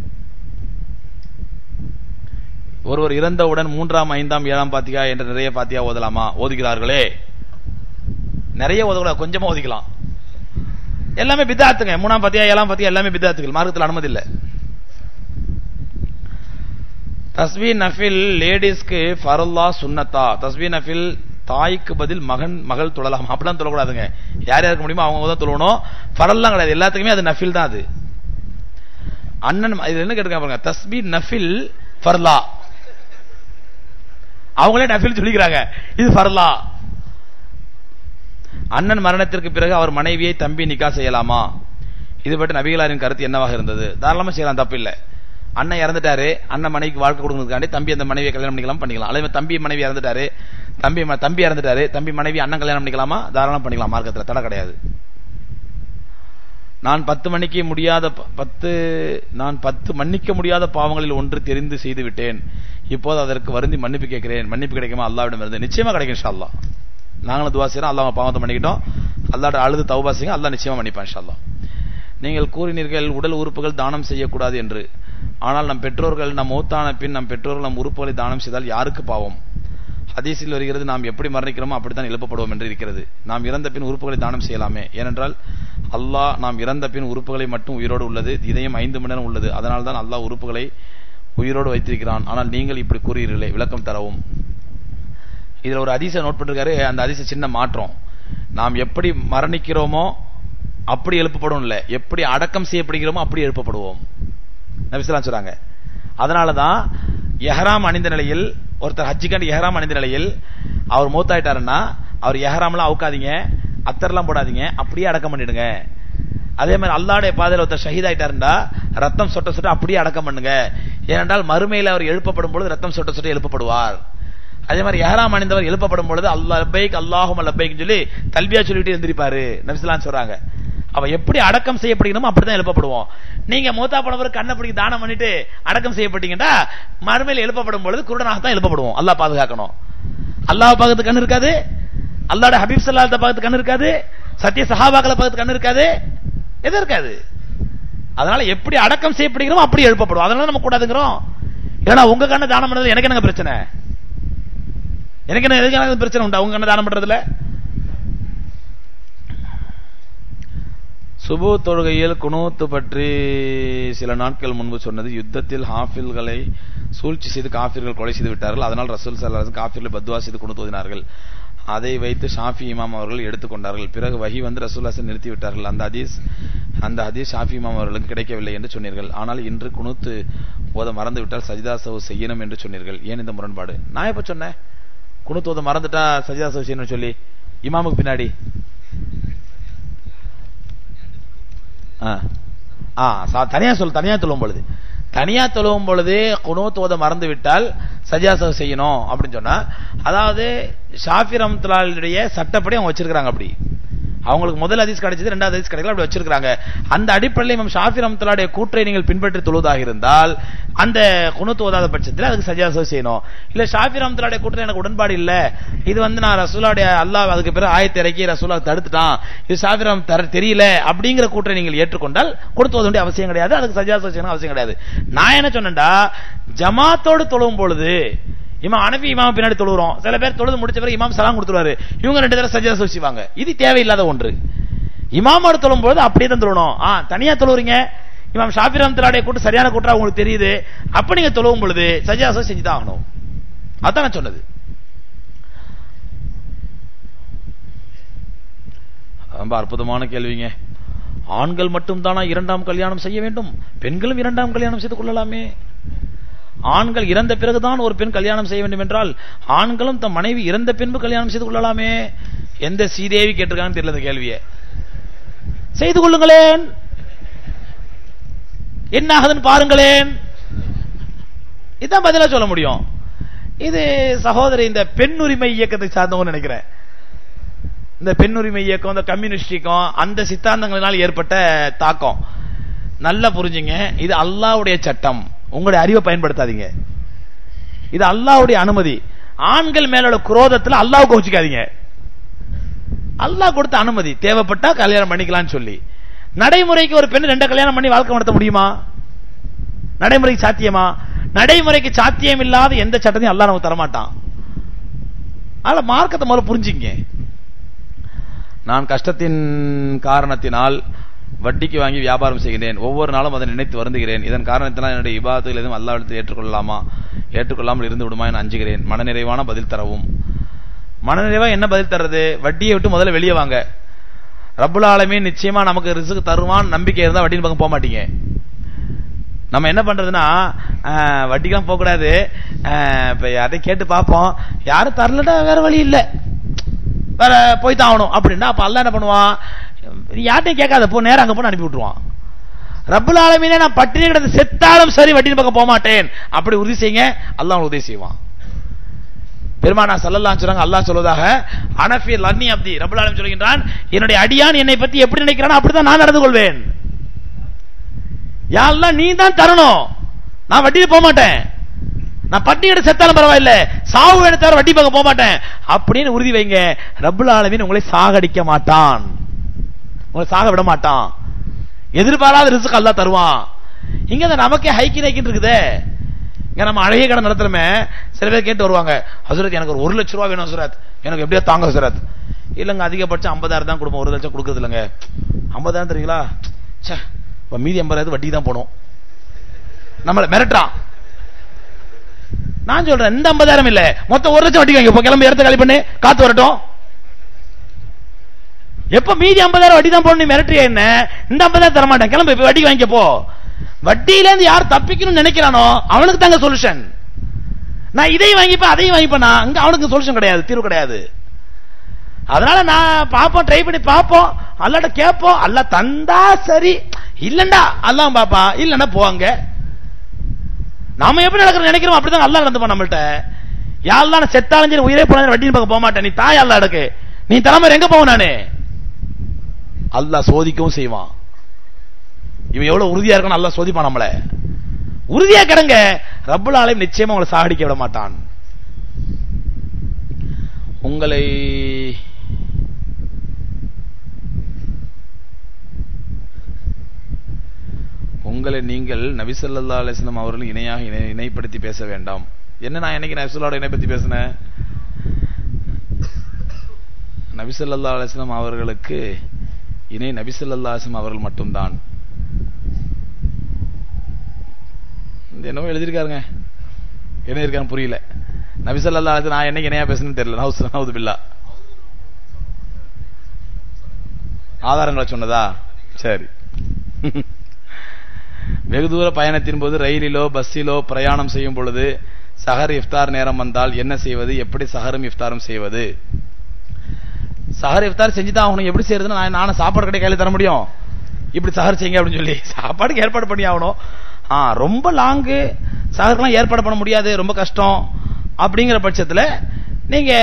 Speaker 1: ஒருவர் இறந்தவுடன் மூன்றாம் ஐந்தாம் ஏழாம் பாத்தியா என்று நிறைய பாத்தியா ஓதலாமா ஓதுகிறார்களே நிறைய ஓதக்கூடாது கொஞ்சமா ஓதிக்கலாம் எல்லாமே பித்தாத்துங்க மூணாம் பாத்தியா ஏழாம் பாத்தியா எல்லாமே பித்தாத்துகள் மார்க்கத்தில் அனுமதி இல்லை தஸ்பி நஃபில் லேடிஸ்க்கு ஃபருல்லா சுன்னத்தா தஸ்பி நஃபில் தாய்க்கு பதில் மகன் மகள் தொழலாம் அப்படிலாம் தொழக்கூடாதுங்க யார் யாருக்கு முடியுமோ அவங்க தான் தொழணும் ஃபரல்லாம் கிடையாது எல்லாத்துக்குமே அது நஃபில் தான் அது அண்ணன் இது என்ன கேட்டுக்க பாருங்க தஸ்பி நஃபில் ஃபர்லா அவங்களே நஃபில் சொல்லிக்கிறாங்க இது ஃபர்லா அண்ணன் மரணத்திற்கு பிறகு அவர் மனைவியை தம்பி நிக்கா செய்யலாமா இது பற்றி நபிகளாரின் கருத்து என்னவாக இருந்தது தாராளமா செய்யலாம் தப்பு இல்லை அண்ணன் இறந்துட்டாரு அண்ணன் மனைவிக்கு வாழ்க்கை கொடுக்கறதுக்காண்டி தம்பி அந்த மனைவியை கல்யாணம் பண்ணிக்கலாம் பண்ணிக்கலாம் அதே மாதிரி தம்பி மனைவி இறந்துட்டாரு தம்பி ம- தம்பி இறந்துட்டாரு தம்பி மனைவி அண்ணன் கல்யாணம் பண்ணிக்கலாமா தாராளம் பண்ணிக்கலாம் மார்க்கத்தில் தடை கிடையாது நான் பத்து மணிக்கு முடியாத ப- பத்து நான் பத்து மன்னிக்க முடியாத பாவங்களில் ஒன்று தெரிந்து செய்து விட்டேன் இப்போது அதற்கு வருந்தி மன்னிப்பு கேட்கிறேன் மன்னிப்பு கிடைக்குமா அல்லாவிடம் இருந்து நிச்சயமா கிடைக்கும் இன்ஷா அல்லாஹ் நாங்களும் துவா செய்யறோம் அல்லாஹ் பாவத்தை பண்ணிக்கிட்டோம் அல்லாட அழுது தௌபா செய்யுங்க அல்லாஹ் நிச்சயமா மன்னிப்பான் இன்ஷா அல்லாஹ் நீங்கள் கூறினீர்கள் உடல் உறுப்புகள் தானம் செய்யக்கூடாது என்று ஆனால் நம் பெற்றோர்கள் நம் மூத்தான பின் நம் பெற்றோர்கள் நம் உறுப்புகளை தானம் செய்தால் யாருக்கு பாவம் ஹதீஸில் வருகிறது நாம் எப்படி மரணிக்கிறோமோ அப்படித்தான் எழுப்பப்படுவோம் என்று இருக்கிறது நாம் இறந்த பின் உறுப்புகளை தானம் செய்யலாமே ஏனென்றால் அல்லாஹ் நாம் இறந்த பின் உறுப்புகளை மட்டும் உயிரோடு உள்ளது இதயம் ஐந்து மணி நேரம் உள்ளது அதனால் தான் அல்லாஹ் உறுப்புகளை உயிரோடு வைத்திருக்கிறான் ஆனால் நீங்கள் இப்படி கூறுகிறீர்களே விளக்கம் தரவும் இதுல ஒரு அதிசயம் நோட் பண்ணிருக்காரு அந்த அதிசய சின்ன மாற்றம் நாம் எப்படி மரணிக்கிறோமோ அப்படி எழுப்பப்படும் இல்ல எப்படி அடக்கம் செய்யப்படுகிறோமோ அப்படி எழுப்பப்படுவோம் நபிசலாம் சொல்றாங்க அதனாலதான் எஹராம் அணிந்த நிலையில் ஒருத்தர் ஹஜ்ஜிக்காண்டி எஹராம் அணிந்த நிலையில் அவர் மூத்தாயிட்டாருன்னா அவர் எஹராம்லாம் அவுக்காதீங்க அத்தர்லாம் போடாதீங்க அப்படியே அடக்கம் பண்ணிடுங்க அதே மாதிரி அல்லாடைய பாதையில் ஒருத்தர் ஷஹீத் ஆயிட்டாருண்டா ரத்தம் சொட்ட சொட்ட அப்படியே அடக்கம் பண்ணுங்க ஏனென்றால் மறுமையில் அவர் எழுப்பப்படும் பொழுது ரத்தம் சொட்ட சொட்ட எழுப்பப்படுவார் அதே மாதிரி எஹராம் அணிந்தவர் எழுப்பப்படும் பொழுது அல்லாஹ் லப்பைக் அல்லாஹும் லப்பைக் சொல்லி தல்பியா சொல்லிட்டு எழுந்திருப்பாரு நபிசுலான் சொல்றாங்க அவ எப்படி அடக்கம் செய்யப்படுகிறோமோ அப்படிதான் எழுப்பப்படுவோம் நீங்க மூத்தா போனவர் கண்ணை பிடிக்க தானம் பண்ணிட்டு அடக்கம் செய்யப்பட்டீங்கன்னா மறுமையில் எழுப்பப்படும் பொழுது குருடனாக தான் எழுப்பப்படுவோம் அல்லாஹ் பாதுகாக்கணும் அல்லாஹ் பார்க்கறது கண்ணு இருக்காது அல்லாஹ்ட ஹபீப் சல்லாத்த பார்க்கறது கண்ணு இருக்காது சத்திய சஹாபாக்களை பார்க்கறது கண்ணு இருக்காது எது இருக்காது அதனால எப்படி அடக்கம் செய்யப்படுகிறோமோ அப்படி எழுப்பப்படும் அதனால நம்ம கூடாதுங்கிறோம் ஏன்னா உங்க கண்ணை தானம் பண்ணது எனக்கு என்னங்க பிரச்சனை எனக்கு என்ன எதுக்கு எனக்கு பிரச்சனை உண்டா உங்க கண்ணை தானம் பண்றதுல சுபு தொழுகையில் குனூத்து பற்றி சில நாட்கள் முன்பு சொன்னது யுத்தத்தில் ஹாஃபில்களை சூழ்ச்சி செய்து காஃபிர்கள் கொலை செய்து விட்டார்கள் அதனால் ரசூல் சல்லாஸ் காஃபிர்களை பத்வா செய்து குனூத் ஓதினார்கள் அதை வைத்து ஷாஃபி இமாம் அவர்கள் எடுத்துக்கொண்டார்கள் பிறகு வஹி வந்து ரசூல்லாசன் நிறுத்தி விட்டார்கள் அந்த ஹதீஸ் அந்த ஹதீஸ் ஷாஃபி இமாம் அவர்களுக்கு கிடைக்கவில்லை என்று சொன்னீர்கள் ஆனால் இன்று குனூத்து ஓத மறந்து விட்டால் சஜிதா சவு செய்யணும் என்று சொன்னீர்கள் ஏன் இந்த முரண்பாடு நான் எப்ப சொன்னேன் குனூத்து ஓத மறந்துட்டா சஜிதா சவு செய்யணும்னு சொல்லி இமாமுக்கு பின்னாடி ஆ. ஆ சா- தனியா சொல் தனியா தொழுவும் பொழுது தனியா தொழுவும் பொழுது குணூத் ஓத மறந்து விட்டால் சஜாசம் செய்யணும் அப்படின்னு சொன்னா அதாவது ஷாஃபி ரஹ்மத்துல்லாஹியுடைய சட்டப்படி அவங்க வச்சிருக்காங்க அப்படி அவங்களுக்கு முதல் ஹதீஸ் கிடைச்சது ரெண்டாவது ஹதீஸ் கிடைக்கல அப்படி வச்சிருக்காங்க அந்த அடிப்படையில் இமாம் ஷாஃபி ரஹ்மத்துல்லாஹுடைய கூற்றை நீங்கள் பின்பற்றி தொழுவதாக இருந்தால் அந்த குணத்து ஓதாத பட்சத்தில் அதுக்கு சஜாசம் செய்யணும் இல்ல ஷாஃபி ரஹ்மத்துல்லாஹுடைய கூற்றில் எனக்கு உடன்பாடு இல்ல இது வந்து நான் ரசூலாவுடைய அல்லாஹ் அதுக்கு பிறகு ஆயத்தை இறக்கி ரசூலா தடுத்துட்டான் இது ஷாஃபி ரஹ்மத் தர தெரியல அப்படிங்கிற கூற்றை நீங்கள் ஏற்றுக்கொண்டால் கொடுத்து ஓத வேண்டிய அவசியம் கிடையாது அதுக்கு சஜாசம் செய்யணும் அவசியம் கிடையாது நான் என்ன சொன்னேன்டா ஜமாத்தோடு தொழுவும் பொழுது இமாம் அனபி இமாம் பின்னாடி தொழுகிறோம் சில பேர் தொழுது முடிச்ச பிறகு இமாம் சலாம் கொடுத்துருவாரு இவங்க ரெண்டு தடவை சஜ்ஜா செய்வாங்க இது தேவையில்லாத ஒன்று இமாமோடு தொழும் பொழுது அப்படியே தான் தொழணும் ஆ தனியா தொழுவுறீங்க இமாம் ஷாஃபி ரஹ்மத்துல்லாஹுடைய கூட்டு சரியான கூட்டா உங்களுக்கு தெரியுது அப்ப நீங்க தொழுவும் பொழுது சஜ்ஜாசம் செஞ்சு தான் ஆகணும் அதான் நான் சொன்னது ரொம்ப அற்புதமான கேள்விங்க ஆண்கள் மட்டும் தானா இரண்டாம் கல்யாணம் செய்ய வேண்டும் பெண்களும் இரண்டாம் கல்யாணம் செய்து கொள்ளலாமே ஆண்கள் இறந்த பிறகுதான் ஒரு பெண் கல்யாணம் செய்ய வேண்டும் என்றால் ஆண்களும் தம் மனைவி இறந்த பின்பு கல்யாணம் செய்து கொள்ளலாமே எந்த சீதேவி கேட்டிருக்காங்கன்னு தெரியல இந்த கேள்வியை செய்து கொள்ளுங்களேன் என்ன ஆகுதுன்னு பாருங்களேன் இதான் பதிலா சொல்ல முடியும் இது சகோதரி இந்த பெண் உரிமை இயக்கத்தை சார்ந்தவங்க நினைக்கிறேன் இந்த பெண் உரிமை இயக்கம் இந்த கம்யூனிஸ்டிக்கும் அந்த சித்தாந்தங்களினால் ஏற்பட்ட தாக்கம் நல்லா புரிஞ்சுங்க இது அல்லாஹ்வுடைய சட்டம் உங்களுடைய அறிவை பயன்படுத்தாதீங்க இது அல்லாஹ்வுடைய அனுமதி ஆண்கள் மேலோட குரோதத்துல அல்லாஹ் கோச்சிக்காதீங்க அல்லாஹ் கொடுத்த அனுமதி தேவைப்பட்டா கல்யாணம் பண்ணிக்கலாம்னு சொல்லி நடைமுறைக்கு ஒரு பெண் ரெண்டு கல்யாணம் பண்ணி வாழ்க்கை நடத்த முடியுமா நடைமுறைக்கு சாத்தியமா நடைமுறைக்கு சாத்தியம் இல்லாத எந்த சட்டத்தையும் அல்லாஹ் நமக்கு தரமாட்டான் அதனால மார்க்கத்தை முதல்ல புரிஞ்சுங்க நான் கஷ்டத்தின் காரணத்தினால் வட்டிக்கு வாங்கி வியாபாரம் செய்கிறேன் ஒவ்வொரு நாளும் அதை நினைத்து வருந்துகிறேன் இதன் காரணத்தினால் என்னுடைய இபாதத்தில் எதுவும் அல்லாவிடத்தில் ஏற்றுக்கொள்ளலாமா ஏற்றுக்கொள்ளாமல் இருந்து விடுமா என அஞ்சுகிறேன் மனநிறைவான பதில் தரவும் மனநிறைவா என்ன பதில் தர்றது வட்டியை விட்டு முதல்ல வெளியே வாங்க ரப்புல் ஆலமீன் நிச்சயமா நமக்கு ரிசுக்கு தருவான் நம்பிக்கை இருந்தா வட்டியின் பக்கம் போக மாட்டீங்க நம்ம என்ன பண்றதுன்னா அஹ், வட்டிக்கெல்லாம் போக கூடாது அஹ், இப்ப யார்ட்டையும் கேட்டு பார்ப்போம் யாரும் தரலன்னா வேற வழி இல்ல வேற போய் தான் ஆகணும் அப்படின்னா அப்ப அல்லாஹ் என்ன பண்ணுவான் நீ யார்ட்டையும் கேட்காத போ நேரா அங்க போய் அனுப்பி விட்டுருவான் ரப்புல் ஆலமீனே நான் பட்டினி கிடந்து செத்தாலும் சரி வட்டியின் பக்கம் போக மாட்டேன் அப்படி உறுதி செய்யுங்க அல்லாஹ் உங்களுக்கு உதவி செய்வான் பெருமானா சல்லல்லாஹு சொல்றாங்க அல்லாஹ் சொல்வதாக அனஃபி லன்னி அப்தி ரப்பல் ஆலமீன் சொல்கின்றான் என்னுடைய அடியான் என்னை பத்தி எப்படி நினைக்கிறானோ அப்படிதான் நான் நடந்து கொள்வேன் யா அல்லாஹ் நீ தான் தரணும் நான் வட்டியில போக மாட்டேன் நான் பட்டி எடுத்து செத்தாலும் பரவாயில்ல சாவு எடுத்தாலும் வட்டி பக்கம் போக மாட்டேன் அப்படின்னு உறுதி வைங்க ரப்புல் ஆலமீன் உங்களை சாகடிக்க மாட்டான் உங்களை சாக விட மாட்டான் எதிர்பாராத ரிஸ்க் அல்லாஹ் தருவான் இங்க இந்த நமக்கே ஹைக்கி நைக்கின்னு இருக்குதே இங்க நம்ம அழகிய கடை நடத்துறோமே சில பேர் கேட்டு வருவாங்க ஹசரத் எனக்கு ஒரு ஒரு லட்ச ரூபா வேணும் ஹசரத் எனக்கு எப்படியா தாங்க ஹசரத் இல்லங்க அதிகபட்சம் ஐம்பதாயிரம் தான் கொடுப்போம் ஒரு லட்சம் கொடுக்கறது இல்லைங்க ஐம்பதாயிரம் தெரியுங்களா ச்சே இப்ப மீதி ஐம்பதாயிரத்து வட்டி தான் போடும் நம்மள மிரட்டுறான் நான் சொல்றேன் இந்த ஐம்பதாயிரம் இல்ல மொத்தம் ஒரு லட்சம் வட்டி வாங்கி இப்போ கிளம்பி இடத்த காலி பண்ணு காத்து வரட்டும் எப்ப மீதி ஐம்பதாயிரம் வட்டி தான் போடணும் நீ மிரட்டுறியா என்ன இந்த ஐம்பதாயிரம் தர மாட்டேன் கிளம்பு இப்ப வட்டி வாங்கிக்க போ வட்டியில இருந்து யார் தப்பிக்கணும்னு நினைக்கிறானோ அவனுக்கு தாங்க சொல்யூஷன் நான் இதையும் வாங்கிப்பேன் அதையும் வாங்கிப்பேன் நான் அங்க அவனுக்கு சொல்யூஷன் கிடையாது தீர்வு கிடையாது அதனால நான் பாப்போம் ட்ரை பண்ணி பாப்போம் அல்லாட்ட கேட்போம் அல்ல தந்தா சரி இல்லண்டா அல்லாஹ் பாப்பா இல்லன்னா போவாங்க நாம எப்படி நடக்கிற நினைக்கிறோம் அப்படிதான் அல்லாஹ் நடந்துப்பான் நம்மள்ட்ட யாரெல்லாம் நான் செத்தாலும் சரி உயிரே போனாலும் வட்டின்னு பார்க்க போக மாட்டேன் நீ தாய் அல்ல அடக்கு நீ தலைமை எங்க போவ நானு அல்லாஹ் சோதிக்கவும் செய்வான் இவன் எவ்வளவு உறுதியா இருக்கணும் அல்லாஹ் சோதிப்பான் நம்மள உறுதியா கிடங்க ரப்புல் ஆலயம் நிச்சயமா உங்களை சாகடிக்க விட மாட்டான் உங்களை உங்களை நீங்கள் நபிசல்லா அலிஸ்லாம் அவர்கள் இணையாக இணை இணைப்படுத்தி பேச வேண்டாம் என்ன நான் என்னைக்கு நபிசுல்லாவோட இணைப்படுத்தி பேசினேன் நபிசல்லா அலிஸ்லாம் அவர்களுக்கு இணை நபிசல்லா அலிஸ்லாம் அவர்கள் மட்டும்தான் இது என்னவோ எழுதியிருக்காருங்க என்ன இருக்கான்னு புரியல நபிசல்லா அலிஸ்லாம் நான் என்னைக்கு இணையா பேசணும்னு தெரியல நவுஸ் நவுது பில்லா ஆதாரங்களை சொன்னதா சரி வெகு தூர பயணத்தின் போது ரயிலிலோ பஸ்ஸிலோ பிரயாணம் செய்யும் பொழுது சஹர் இஃப்தார் நேரம் வந்தால் என்ன செய்வது எப்படி சஹரும் இஃப்தாரும் செய்வது சஹர் இஃப்தார் செஞ்சுதான் ஆகணும் எப்படி செய்யறதுன்னு நான் நானும் சாப்பாடு கடை கையில தர முடியும் இப்படி சஹர் செய்யுங்க அப்படின்னு சொல்லி சாப்பாடுக்கு ஏற்பாடு பண்ணி ஆகணும் ஆ ரொம்ப லாங்கு சஹருக்குலாம் ஏற்பாடு பண்ண முடியாது ரொம்ப கஷ்டம் அப்படிங்கிற பட்சத்துல நீங்க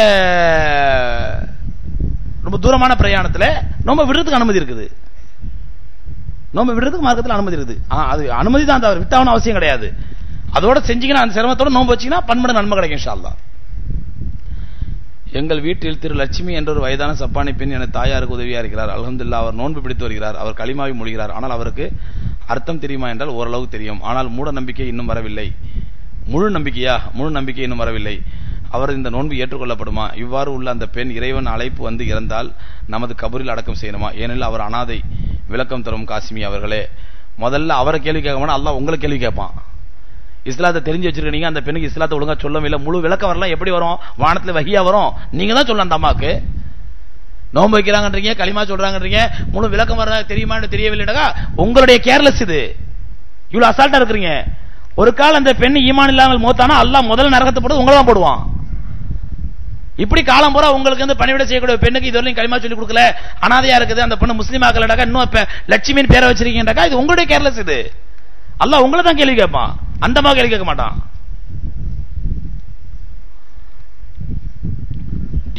Speaker 1: ரொம்ப தூரமான பிரயாணத்துல ரொம்ப விடுறதுக்கு அனுமதி இருக்குது நோம்பு விடுறதுக்கு மார்க்கத்தில் அனுமதி இருக்குது ஆ, அது அனுமதி தான் தவிர வித்தாவணும் அவசியம் கிடையாது அதோட செஞ்சீங்கன்னா அந்த சிரமத்தோட நோம்பு வச்சீங்கன்னா பன்மடங்கு நன்மை கிடைக்கும் இன்ஷா அல்லாஹ் எங்கள் வீட்டில் திரு லட்சுமி என்ற ஒரு வயதான சப்பானி பெண் என தாயாருக்கு உதவியா இருக்கிறார் அல்ஹம்துலில்லாஹ் அவர் நோன்பு பிடித்து வருகிறார் அவர் களிமாவி மொழிகிறார் ஆனால் அவருக்கு அர்த்தம் தெரியுமா என்றால் ஓரளவு தெரியும் ஆனால் மூட நம்பிக்கை இன்னும் வரவில்லை முழு நம்பிக்கையா முழு நம்பிக்கை இன்னும் வரவில்லை அவர் இந்த நோன்பு ஏற்றுக்கொள்ளப்படுமா இவ்வாறு உள்ள அந்த பெண் இறைவன் அழைப்பு வந்து இறந்தால் நமது கபரில் அடக்கம் செய்யணுமா ஏனெனில் அவர் அனாதை விளக்கம் தரும் காசிமி அவர்களே முதல்ல அவரை கேள்வி கேட்க மாட்டா அல்லாஹ் உங்களை கேள்வி கேட்பான் இஸ்லாத்தை தெரிஞ்சு வச்சிருக்கீங்க அந்த பெண்ணுக்கு இஸ்லாத்தை ஒழுங்கா சொல்லவே இல்லை முழு விளக்கம் வரலாம் எப்படி வரும் வானத்துல வகியா வரும் நீங்க தான் சொல்லலாம் அந்த அம்மாக்கு நோன்பு வைக்கிறாங்கன்றீங்க களிமா சொல்றாங்கன்றீங்க முழு விளக்கம் வர தெரியுமான்னு தெரியவில்லைடா உங்களுடைய கேர்லெஸ் இது இவ்வளவு அசால்ட்டா இருக்கிறீங்க ஒரு கால் அந்த பெண் ஈமான் இல்லாமல் மோத்தானா அல்லாஹ் முதல்ல நரகத்தை போட்டு உங்களை தான் போடுவான் இப்படி காலம் பூரா உங்களுக்கு வந்து பணிவிட செய்யக்கூடிய பெண்ணுக்கு இதுவரையும் களிமா சொல்லி கொடுக்கல அனாதையா இருக்குது அந்த பொண்ணு முஸ்லீம் ஆக்கலடாக்கா இன்னும் இப்ப லட்சுமின்னு பேரை வச்சிருக்கீங்கடாக்கா இது உங்களுடைய கேர்லெஸ் இது அல்லாஹ் உங்களை தான் கேள்வி கேட்பான் அந்த மாதிரி கேள்வி கேட்க மாட்டான்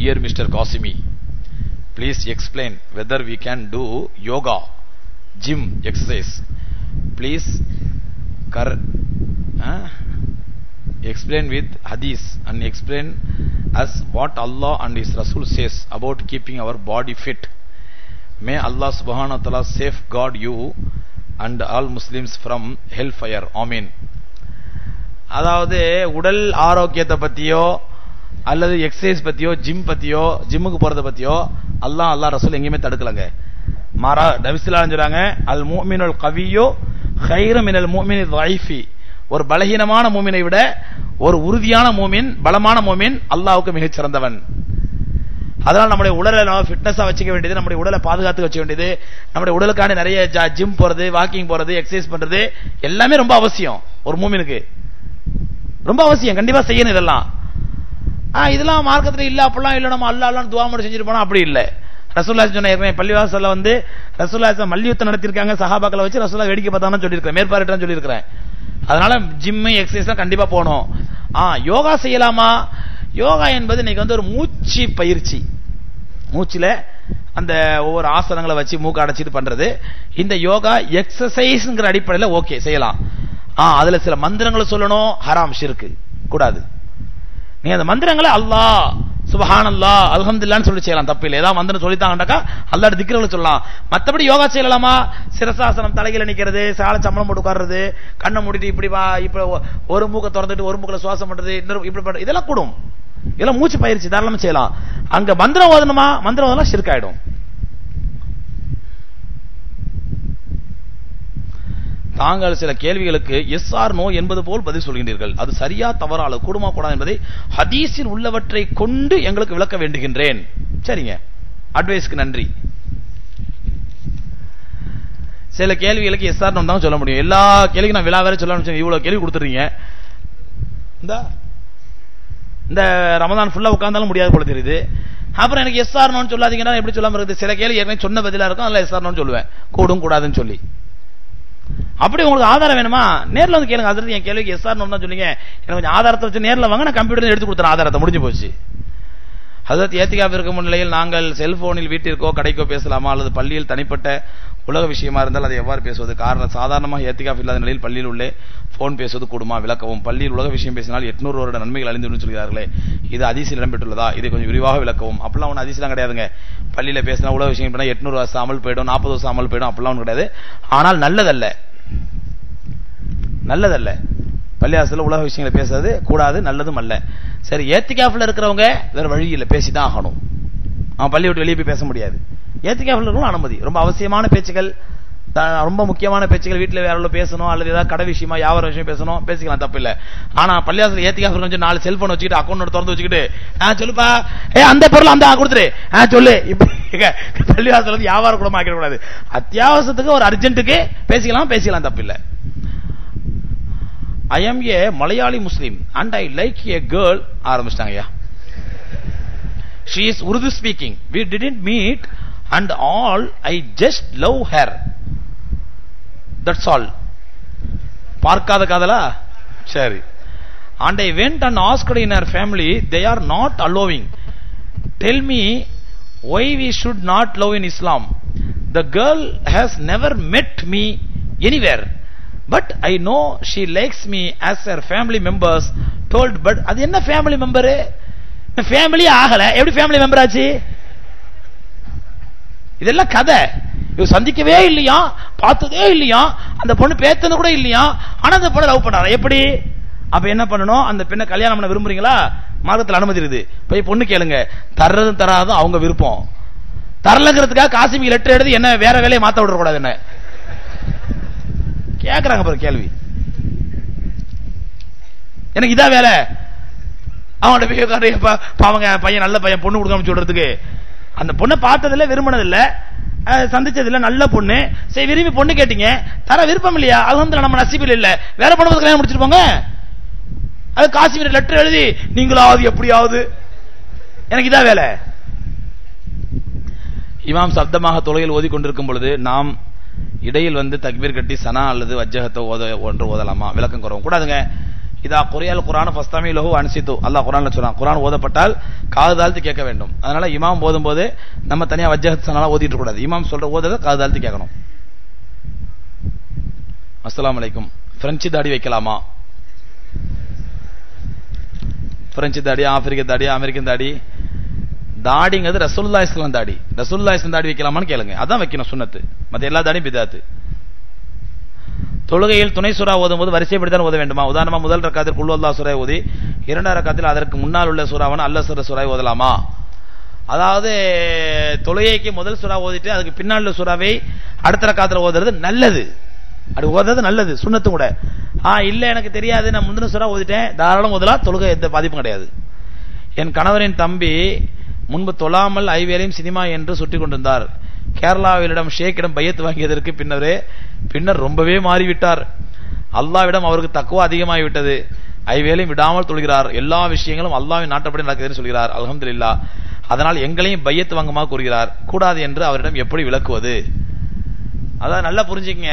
Speaker 1: dear Mr. Qasimi, please explain whether we can do yoga, gym exercise. Please cor- huh? explain with hadith and explain us what Allah and His Rasul says about keeping our body fit. May Allah subhanahu wa ta'ala safeguard you and all Muslims from hellfire. Amen. அதாவது உடல் ஆரோக்கியத்தை பத்தியோ அல்லது exercise பத்தியோ gym பத்தியோ ஜிம்முக்கு போறத பத்தியோ அல்லாஹ் அல்லாஹ் ரசூல் எங்கேயுமே தடுக்கலங்க மாறா நபிசுல்லா சொல்றாங்க அல் மூமினுல் கவியோ ஹைரு மினல் மூமினி வைஃபி ஒரு பலகீனமான மூமினை விட ஒரு உறுதியான மூமின் பலமான மூமின் அல்லாஹ்வுக்கு மிகச் சிறந்தவன் அதனால நம்முடைய உடலை நம்ம ஃபிட்னஸா வச்சுக்க வேண்டியது நம்முடைய உடலை பாதுகாத்து வச்சுக்க வேண்டியது நம்முடைய உடலுக்கான நிறைய ஜிம் போறது வாக்கிங் போறது எக்ஸசைஸ் பண்றது எல்லாமே ரொம்ப அவசியம் ஒரு மூமினுக்கு ரொம்ப அவசியம் கண்டிப்பா செய்யணும் இதெல்லாம் ஆ, இதெல்லாம் மார்க்கத்துல இல்ல அப்படிலாம் இல்ல நம்ம அல்லா அல்லான்னு துவா மட்டும் செஞ்சுட்டு போனா அப்படி இல்ல ரசூல்லா சொன்ன ஏற்கனவே பள்ளிவாசல்ல வந்து ரசூல்லா மல்யுத்தம் நடத்திருக்காங்க சஹாபாக்களை வச்சு ரசூல்லா வேடிக்கை பார்த்தான்னு சொல்லியிருக்கேன் மேற்பார்வையிட்டான்னு சொல்லியிருக்கிறேன் அதனால ஜிம்மு எக்ஸசைஸ் கண்டிப்பா போகணும் ஆ யோகா செய்யலாமா யோகா என்பது இன்னைக்கு வந்து ஒரு மூச்சு பயிற்சி மூச்சுல அந்த ஒவ்வொரு ஆசனங்களை வச்சு மூக்கு அடைச்சிட்டு பண்றது இந்த யோகா எக்ஸசைஸ்ங்கிற அடிப்படையில் ஓகே செய்யலாம் ஆ அதுல சில மந்திரங்களை சொல்லணும் ஹராம் ஷிருக்கு கூடாது நீ அந்த மந்திரங்களை அல்லாஹ் சுபஹானல்லா அல்ஹம்துலில்லாஹ்னு சொல்லி செய்யலாம் தப்பு இல்லை ஏதாவது மந்திரம் சொல்லித்தாங்கட்டாக்கா அல்லாஹ் திக்ரங்களை சொல்லலாம் மத்தபடி யோகா செய்யலாமா சிரசாசனம் தலையில நிக்கிறது சால சம்பளம் போட்டு உட்கார்றது கண்ணை மூடிட்டு இப்படி வா இப்ப ஒ- ஒரு மூக்கை திறந்துட்டு ஒரு மூக்குல சுவாசம் பண்றது இன்னொரு இப்படி பண்றது இதெல்லாம் கூடும் இதெல்லாம் மூச்சு பயிற்சி தாராளமா செய்யலாம் அங்க மந்திரம் ஓதணுமா மந்திரம் ஓதலாம் ஷிர்காயிடும் தாங்கள் சில கேள்விகளுக்கு எஸ் ஆர் நோ என்பது போல் பதில் சொல்கின்றீர்கள் அது சரியா தவறா அல்லது கூடுமா கூடாது என்பதை ஹதீஸில் உள்ளவற்றை கொண்டு எங்களுக்கு விளக்க வேண்டுகின்றேன் சரிங்க அட்வைஸ்க்கு நன்றி சில கேள்விகளுக்கு எஸ் ஆர் நோ தான் சொல்ல முடியும் எல்லா கேள்விக்கும் நான் விழா வேற சொல்ல இவ்வளவு கேள்வி கொடுத்துறீங்க இந்த இந்த ரமதான் ஃபுல்லா உட்கார்ந்தாலும் முடியாது போல தெரியுது அப்புறம் எனக்கு எஸ் ஆர் நோன்னு சொல்லாதீங்கன்னா எப்படி சொல்லாம இருக்குது சில கேள்வி ஏற்கனவே சொன்ன பதிலா இருக்கும் அதில் எஸ் ஆர் நோன்னு சொல்லுவேன் கூடும் கூடாதுன்னு சொல்லி அப்படி உங்களுக்கு ஆதாரம் வேணுமா நேர்ல வந்து கேளுங்க அதிர்ந்து என் கேள்விக்கு எஸ் ஆர் தான் சொன்னீங்க எனக்கு கொஞ்சம் ஆதாரத்தை வச்சு நேர்ல வாங்க நான் கம்ப்யூட்டர் எடுத்து கொடுத்துறேன் ஆதாரத்தை முடிஞ்சு போச்சு ஹசரத் ஏத்திகாப் இருக்கும் நிலையில் நாங்கள் செல்போனில் வீட்டிற்கோ கடைக்கோ பேசலாமா அல்லது பள்ளியில் தனிப்பட்ட உலக விஷயமா இருந்தால் அதை எவ்வாறு பேசுவது காரணம் சாதாரணமாக ஏத்திகாப் இல்லாத நிலையில் பள்ளியில் உள்ளே போன் பேசுவது கூடுமா விளக்கவும் பள்ளியில் உலக விஷயம் பேசினால் எட்நூறு வருட நன்மைகள் அழிந்து சொல்கிறார்களே இது அதிசயில் இடம்பெற்றுள்ளதா இதை கொஞ்சம் விரிவாக விளக்கவும் அப்படிலாம் ஒன்று அதிசயம் கிடையாதுங்க பள்ளியில பேசினா உலக விஷயம் பண்ணா எட்நூறு வருஷம் அமல் போயிடும் நாற்பது வருஷம் அமல் போயிடும் அப்படிலாம் ஒன்றும் கிடையாது ஆனால் நல்லதல்ல நல்லதல்ல பள்ளியாசல உலக விஷயங்களை பேசுறது கூடாது நல்லதும் அல்ல சரி ஏத்திகாஃபில் இருக்கிறவங்க வேற வழி இல்லை பேசிதான் ஆகணும் அவன் பள்ளி விட்டு வெளியே போய் பேச முடியாது ஏத்திகாஃபில் இருக்கணும் அனுமதி ரொம்ப அவசியமான பேச்சுகள் த- ரொம்ப முக்கியமான பேச்சுகள் வீட்டுல வேற எவ்வளவு பேசணும் அல்லது ஏதாவது கடை விஷயமா வியாபார விஷயம் பேசணும் பேசிக்கலாம் தப்பு இல்ல ஆனா பள்ளியாசல் ஏத்திகாஃபில் கொஞ்சம் நாலு செல்போன் வச்சுக்கிட்டு அக்கௌண்ட் திறந்து வச்சுக்கிட்டு ஆ சொல்லுப்பா ஏ அந்த பொருள் அந்த கொடுத்துரு ஆ சொல்லு இப்படி பள்ளிவாசல் வந்து வியாபார கூட ஆக்கிட கூடாது அத்தியாவசியத்துக்கு ஒரு அர்ஜென்ட்டுக்கு பேசிக்கலாம் பேசிக்கலாம் தப்பு இல்லை I am a Malayali Muslim and I like a girl ஆரம்பிச்சிட்டாங்கய்யா she is Urdu speaking we didn't meet and all I just love her that's all பார்க்காத காதலா சரி and I went and asked in our family they are not allowing tell me why we should not love in Islam the girl has never met me anywhere but I know she likes me as her family members told but அது என்ன family member family ஆகல எப்படி family member ஆச்சு இதெல்லாம் கதை இவர் சந்திக்கவே இல்லையா பார்த்ததே இல்லையா அந்த பொண்ணு பேத்தது கூட இல்லையா ஆனா அந்த பொண்ணு லவ் பண்றாரு எப்படி அப்ப என்ன பண்ணணும் அந்த பெண்ணை கல்யாணம் பண்ண விரும்புறீங்களா மார்க்கத்தில் அனுமதி இருக்குது போய் பொண்ணு கேளுங்க தர்றதும் தராதும் அவங்க விருப்பம் தரலங்கிறதுக்காக காசிமிக்கு லெட்டர் எழுதி என்ன வேற வேலையை மாத்த விடக்கூடாது என்ன கேக்குறாங்க பாரு கேள்வி எனக்கு இதா வேலை அவன்கிட்ட போய் உட்கார்ந்து, "எப்பா, பாவங்க பையன் நல்ல பையன் பொண்ணு கொடுக்காம சொல்றதுக்கு அந்த பொண்ணை பார்த்ததில்ல விரும்பினதில்ல அஹ், சந்திச்சதில்ல நல்ல பொண்ணு சரி விரும்பி பொண்ணு கேட்டீங்க தர விருப்பம் இல்லையா அது வந்து நம்ம நசீபில் இல்ல வேற பொண்ணு பார்த்து கல்யாணம் முடிச்சிட்டு போங்க அது காசிமீர் லெட்டர் எழுதி நீங்களாவது எப்படியாவது எனக்கு இதா வேலை இமாம் சப்தமாக தொலையில் ஓதி கொண்டிருக்கும் பொழுது நாம் இடையில் வந்து தக்பீர் கட்டி சனா அல்லது வஜ்ஜகத்தை ஓத ஒன்று ஓதலாமா விளக்கம் குறவும் கூடாதுங்க இதா குறையால் குரான் ஃபஸ்தாமி லஹு அனுசித்து அல்லாஹ் குரான்ல சொல்றான் குரான் ஓதப்பட்டால் காது தாழ்த்தி கேட்க வேண்டும் அதனால இமாம் ஓதும் போது நம்ம தனியா வஜ்ஜஹத் சனால ஓதிட்டு இருக்க கூடாது இமாம் சொல்ற ஓதுறத காது தாழ்த்தி கேட்கணும் அஸ்ஸலாமு அலைக்கும் பிரெஞ்சு தாடி வைக்கலாமா பிரெஞ்சு தாடி ஆப்பிரிக்க தாடி அமெரிக்கன் தாடி தாடிங்கிறது ரசூல்லா இஸ்லாம் தாடி ரசூல்லா இஸ்லாம் தாடி வைக்கலாமான்னு கேளுங்க அதான் வைக்கணும் சுன்னத்து மத்த எல்லா தாடியும் பிதாத்து தொழுகையில் துணை சுறா ஓதும் போது வரிசைப்படுத்தான் ஓத வேண்டுமா உதாரணமா முதல் ரக்காத்தில் குழு அல்லா சுரை ஓதி இரண்டாம் ரக்காத்தில் அதற்கு முன்னால் உள்ள சுறாவான அல்ல சுர சுராய் ஓதலாமா அதாவது தொழுகைக்கு முதல் சுறா ஓதிட்டு அதுக்கு பின்னால் உள்ள சுறாவை அடுத்த ரக்காத்துல ஓதுறது நல்லது அப்படி ஓதுறது நல்லது சுண்ணத்து கூட ஆ இல்ல எனக்கு தெரியாது நான் முந்தின சுறா ஓதிட்டேன் தாராளம் ஓதலாம் தொழுகை எந்த பாதிப்பும் கிடையாது என் கணவரின் தம்பி முன்பு தொழாமல் ஐவேலையும் சினிமா என்று சுட்டிக் கொண்டிருந்தார் கேரளாவிலிடம் ஷேக்கிடம் பையத்து வாங்கியதற்கு பின்னரே பின்னர் ரொம்பவே மாறிவிட்டார் அல்லாவிடம் அவருக்கு தக்குவா அதிகமாகிவிட்டது ஐவேலையும் விடாமல் தொழுகிறார் எல்லா விஷயங்களும் அல்லாவின் நாட்டப்படி நடக்குதுன்னு சொல்கிறார் அல்ஹம்துலில்லாஹ் அதனால் எங்களையும் பையத்து வாங்குமா கூறுகிறார் கூடாது என்று அவரிடம் எப்படி விளக்குவது அதான் நல்லா புரிஞ்சுக்கங்க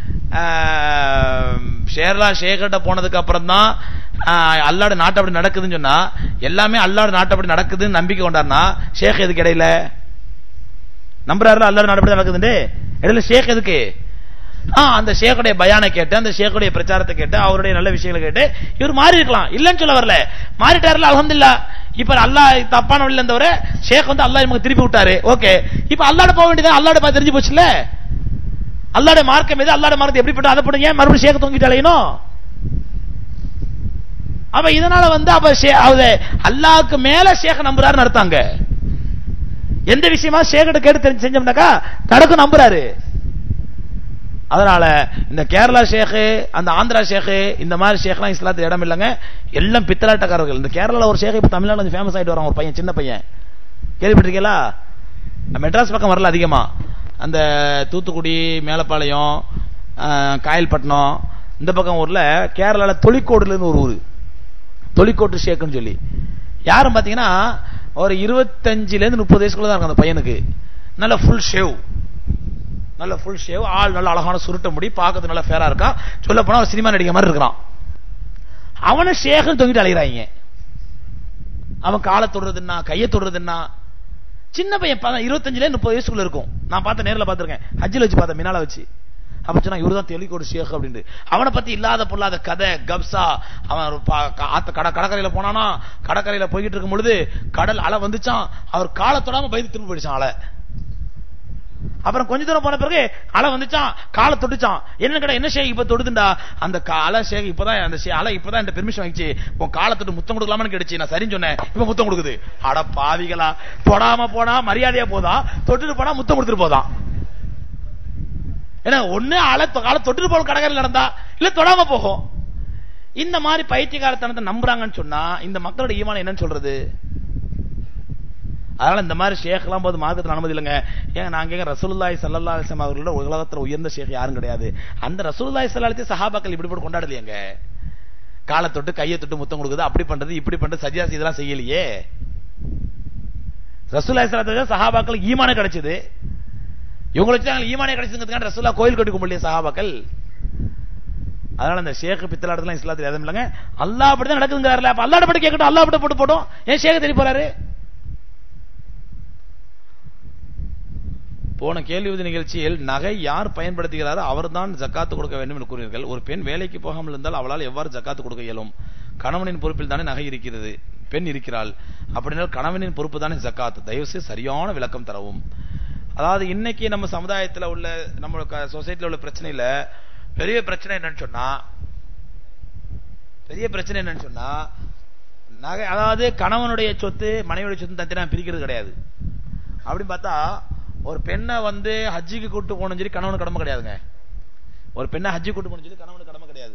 Speaker 1: ஷேர்லா ஷேகர்ட்ட போனதுக்கு அப்புறம் தான் அல்லாட நாட்டப்படி நடக்குதுன்னு சொன்னா எல்லாமே அல்லாட நாட்டப்படி நடக்குதுன்னு நம்பிக்கை கொண்டாருனா ஷேக் எதுக்கு இடையில நம்புறாருல அல்லாட நாட்டப்படி நடக்குதுன்னு இடையில ஷேக் எதுக்கு ஆ அந்த ஷேக்குடைய பயானை கேட்டு அந்த ஷேக்குடைய பிரச்சாரத்தை கேட்டு அவருடைய நல்ல விஷயங்களை கேட்டு இவர் மாறி இருக்கலாம் இல்லன்னு சொல்ல வரல மாறிட்டாருல அலமதுல்லா இப்ப அல்லாஹ் தப்பான வழியில இருந்தவர ஷேக் வந்து அல்லாஹ் நமக்கு திருப்பி விட்டாரு ஓகே இப்ப அல்லாட போக வேண்டியது அல்லாட பார்த்து தெரிஞ்சு போச்சுல அல்லாட மார்க்கம் எது அல்லாட மார்க்கம் எப்படிப்பட்ட அதை போட்டு ஏன் மறுபடியும் ஷேக் தொங்கிட்டாலேனும் அப்ப இதனால வந்து அப்ப அல்லாவுக்கு மேல ஷேக் நம்புறாருன்னு அர்த்தாங்க எந்த விஷயமா ஷேக்கிட்ட கேட்டு தெரிஞ்சு செஞ்சோம்னாக்கா நடக்கும் நம்புறாரு அதனால இந்த கேரளா ஷேக்கு அந்த ஆந்திரா ஷேக்கு இந்த மாதிரி ஷேக்லாம் இஸ்லாத்து இடம் இல்லைங்க எல்லாம் பித்தலாட்டக்காரர்கள் இந்த கேரளால ஒரு ஷேக் இப்ப தமிழ்நாடு கொஞ்சம் ஃபேமஸ் ஆயிட்டு வரான் ஒரு பையன் சின்ன பையன் கேள்விப்பட்டிருக்கீங்களா மெட்ராஸ் பக்கம் வரல அதிகமா அந்த தூத்துக்குடி மேலப்பாளையம் காயல்பட்டினம் இந்த பக்கம் ஊர்ல கேரளால தொழிற்கோடுலன்னு ஒரு ஊர் தொழிற்கோட்டு ஷேக்குன்னு சொல்லி யாரும் பாத்தீங்கன்னா ஒரு இருபத்தஞ்சுல இருந்து முப்பது வயசுக்குள்ள தான் இருக்கும் அந்த பையனுக்கு நல்ல ஃபுல் ஷேவ் நல்ல ஃபுல் ஷேவ் ஆள் நல்ல அழகான சுருட்ட முடி பார்க்கறது நல்ல ஃபேரா இருக்கான் சொல்ல போனா ஒரு சினிமா நடிகை மாதிரி இருக்கிறான் அவனை ஷேகன் தொங்கிட்டு அலைகிறாங்க அவன் காலை தொடுறதுன்னா கையை தொடுறதுன்னா சின்ன பையன் இருபத்தஞ்சுல முப்பது வயசுக்குள்ள இருக்கும் நான் பார்த்த நேரில் பார்த்திருக்கேன் ஹஜ்ஜில் வச்சு பார்த்தேன் மினால வச்சு அப்ப சொன்னா இவருதான் தெளிக்கோடு ஷேக் அப்படின்னு அவனை பத்தி இல்லாத பொல்லாத கதை கப்சா அவன் ஆத்த கட கடற்கரையில போனானா கடற்கரையில போய்கிட்டு இருக்கும் பொழுது கடல் அலை வந்துச்சான் அவர் காலை தொடாம பயந்து திரும்ப போயிடுச்சான் அலை அப்புறம் கொஞ்ச தூரம் போன பிறகு அலை வந்துச்சான் காலை தொட்டுச்சான் என்ன கடை என்ன ஷேக் இப்ப தொடுதுண்டா அந்த அலை ஷேக் இப்பதான் அந்த அலை இப்பதான் இந்த பெர்மிஷன் வாங்கிச்சு உன் காலை தொட்டு முத்தம் கொடுக்கலாமான்னு கிடைச்சு நான் சரின்னு சொன்னேன் இப்ப முத்தம் கொடுக்குது அட பாவிகளா தொடாம போனா மரியாதையா போதா தொட்டுட்டு போனா முத்தம் கொடுத்துட்டு போதான் ஏன்னா ஒண்ணு அலை காலை தொட்டுட்டு போற கடற்கரையில் நடந்தா இல்ல தொடாம போகும் இந்த மாதிரி பைத்தியகாரத்தனத்தை நம்புறாங்கன்னு சொன்னா இந்த மக்களோட ஈமான் என்னன்னு சொல்றது அதனால இந்த மாதிரி ஷேக் எல்லாம் போது மார்க்கத்தில் அனுமதி இல்லைங்க ஏங்க நாங்க எங்க ரசூலுல்லாய் சல்லா அலிஸ்லாம் அவர்களோட உலகத்துல உயர்ந்த ஷேக் யாரும் கிடையாது அந்த ரசூலுல்லாய் சல்லாலத்தி சஹாபாக்கள் இப்படி போட்டு கொண்டாடலையங்க காலை தொட்டு கையை தொட்டு முத்தம் கொடுக்குது அப்படி பண்றது இப்படி பண்றது சஜியாசி இதெல்லாம் செய்யலையே ரசூல்லாய் சலாத்த சஹாபாக்கள் ஈமானே கிடைச்சது இவங்களுக்கு ஈமானே கிடைச்சதுங்கிறதுக்கான ரசூல்லா கோயில் கட்டி கும்பிடலையே சஹாபாக்கள் அதனால இந்த ஷேக் பித்தலாட்டத்துல இஸ்லாத்தில் எதுவும் இல்லைங்க அல்லா அப்படிதான் நடக்குதுங்கிறாருல அப்ப அல்லாட பட்டு கேட்கட்டும் அல்லா பட்டு போட்டு போட்டோம் ஏன் ஷேக் தெரிய போறாரு போன கேள்வி நிகழ்ச்சியில் நகை யார் பயன்படுத்துகிறாரோ அவர்தான் ஜக்காத்து கொடுக்க வேண்டும் என்று கூறினீர்கள் ஒரு பெண் வேலைக்கு போகாமல் இருந்தால் அவளால் எவ்வாறு ஜக்காத்து கொடுக்க இயலும் கணவனின் பொறுப்பில் தானே நகை இருக்கிறது பெண் இருக்கிறாள் அப்படினால் கணவனின் பொறுப்பு தானே ஜக்காத்து தயவுசெய்து சரியான விளக்கம் தரவும் அதாவது இன்னைக்கு நம்ம சமுதாயத்துல உள்ள நம்ம சொசைட்டில உள்ள பிரச்சனையில பெரிய பிரச்சனை என்னன்னு சொன்னா பெரிய பிரச்சனை என்னன்னு சொன்னா நகை அதாவது கணவனுடைய சொத்து மனைவியுடைய சொத்து தத்தினா பிரிக்கிறது கிடையாது அப்படின்னு பார்த்தா ஒரு பெண்ணை வந்து ஹஜ்ஜிக்கு கூட்டு போகணும் சொல்லி கணவனுக்கு கடமை கிடையாதுங்க ஒரு பெண்ணை ஹஜ்ஜி கூட்டு போகணும் சொல்லி கணவனுக்கு கடமை கிடையாது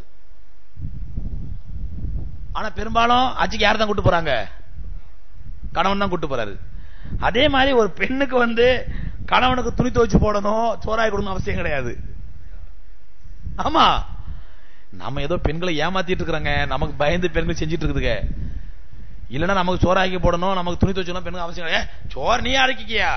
Speaker 1: ஆனா பெரும்பாலும் ஹஜ்ஜிக்கு யார் தான் கூட்டு போறாங்க கணவன் தான் கூட்டு போறாரு அதே மாதிரி ஒரு பெண்ணுக்கு வந்து கணவனுக்கு துணி துவைச்சு போடணும் சோறாய் கொடுக்கணும் அவசியம் கிடையாது ஆமா நம்ம ஏதோ பெண்களை ஏமாத்திட்டு இருக்கிறாங்க நமக்கு பயந்து பெண்கள் செஞ்சிட்டு இருக்குதுங்க இல்லன்னா நமக்கு சோறாக்கி போடணும் நமக்கு துணி துவைச்சணும் பெண்கள் அவசியம் கிடையாது சோறு நீ அரைக்கிக்கியா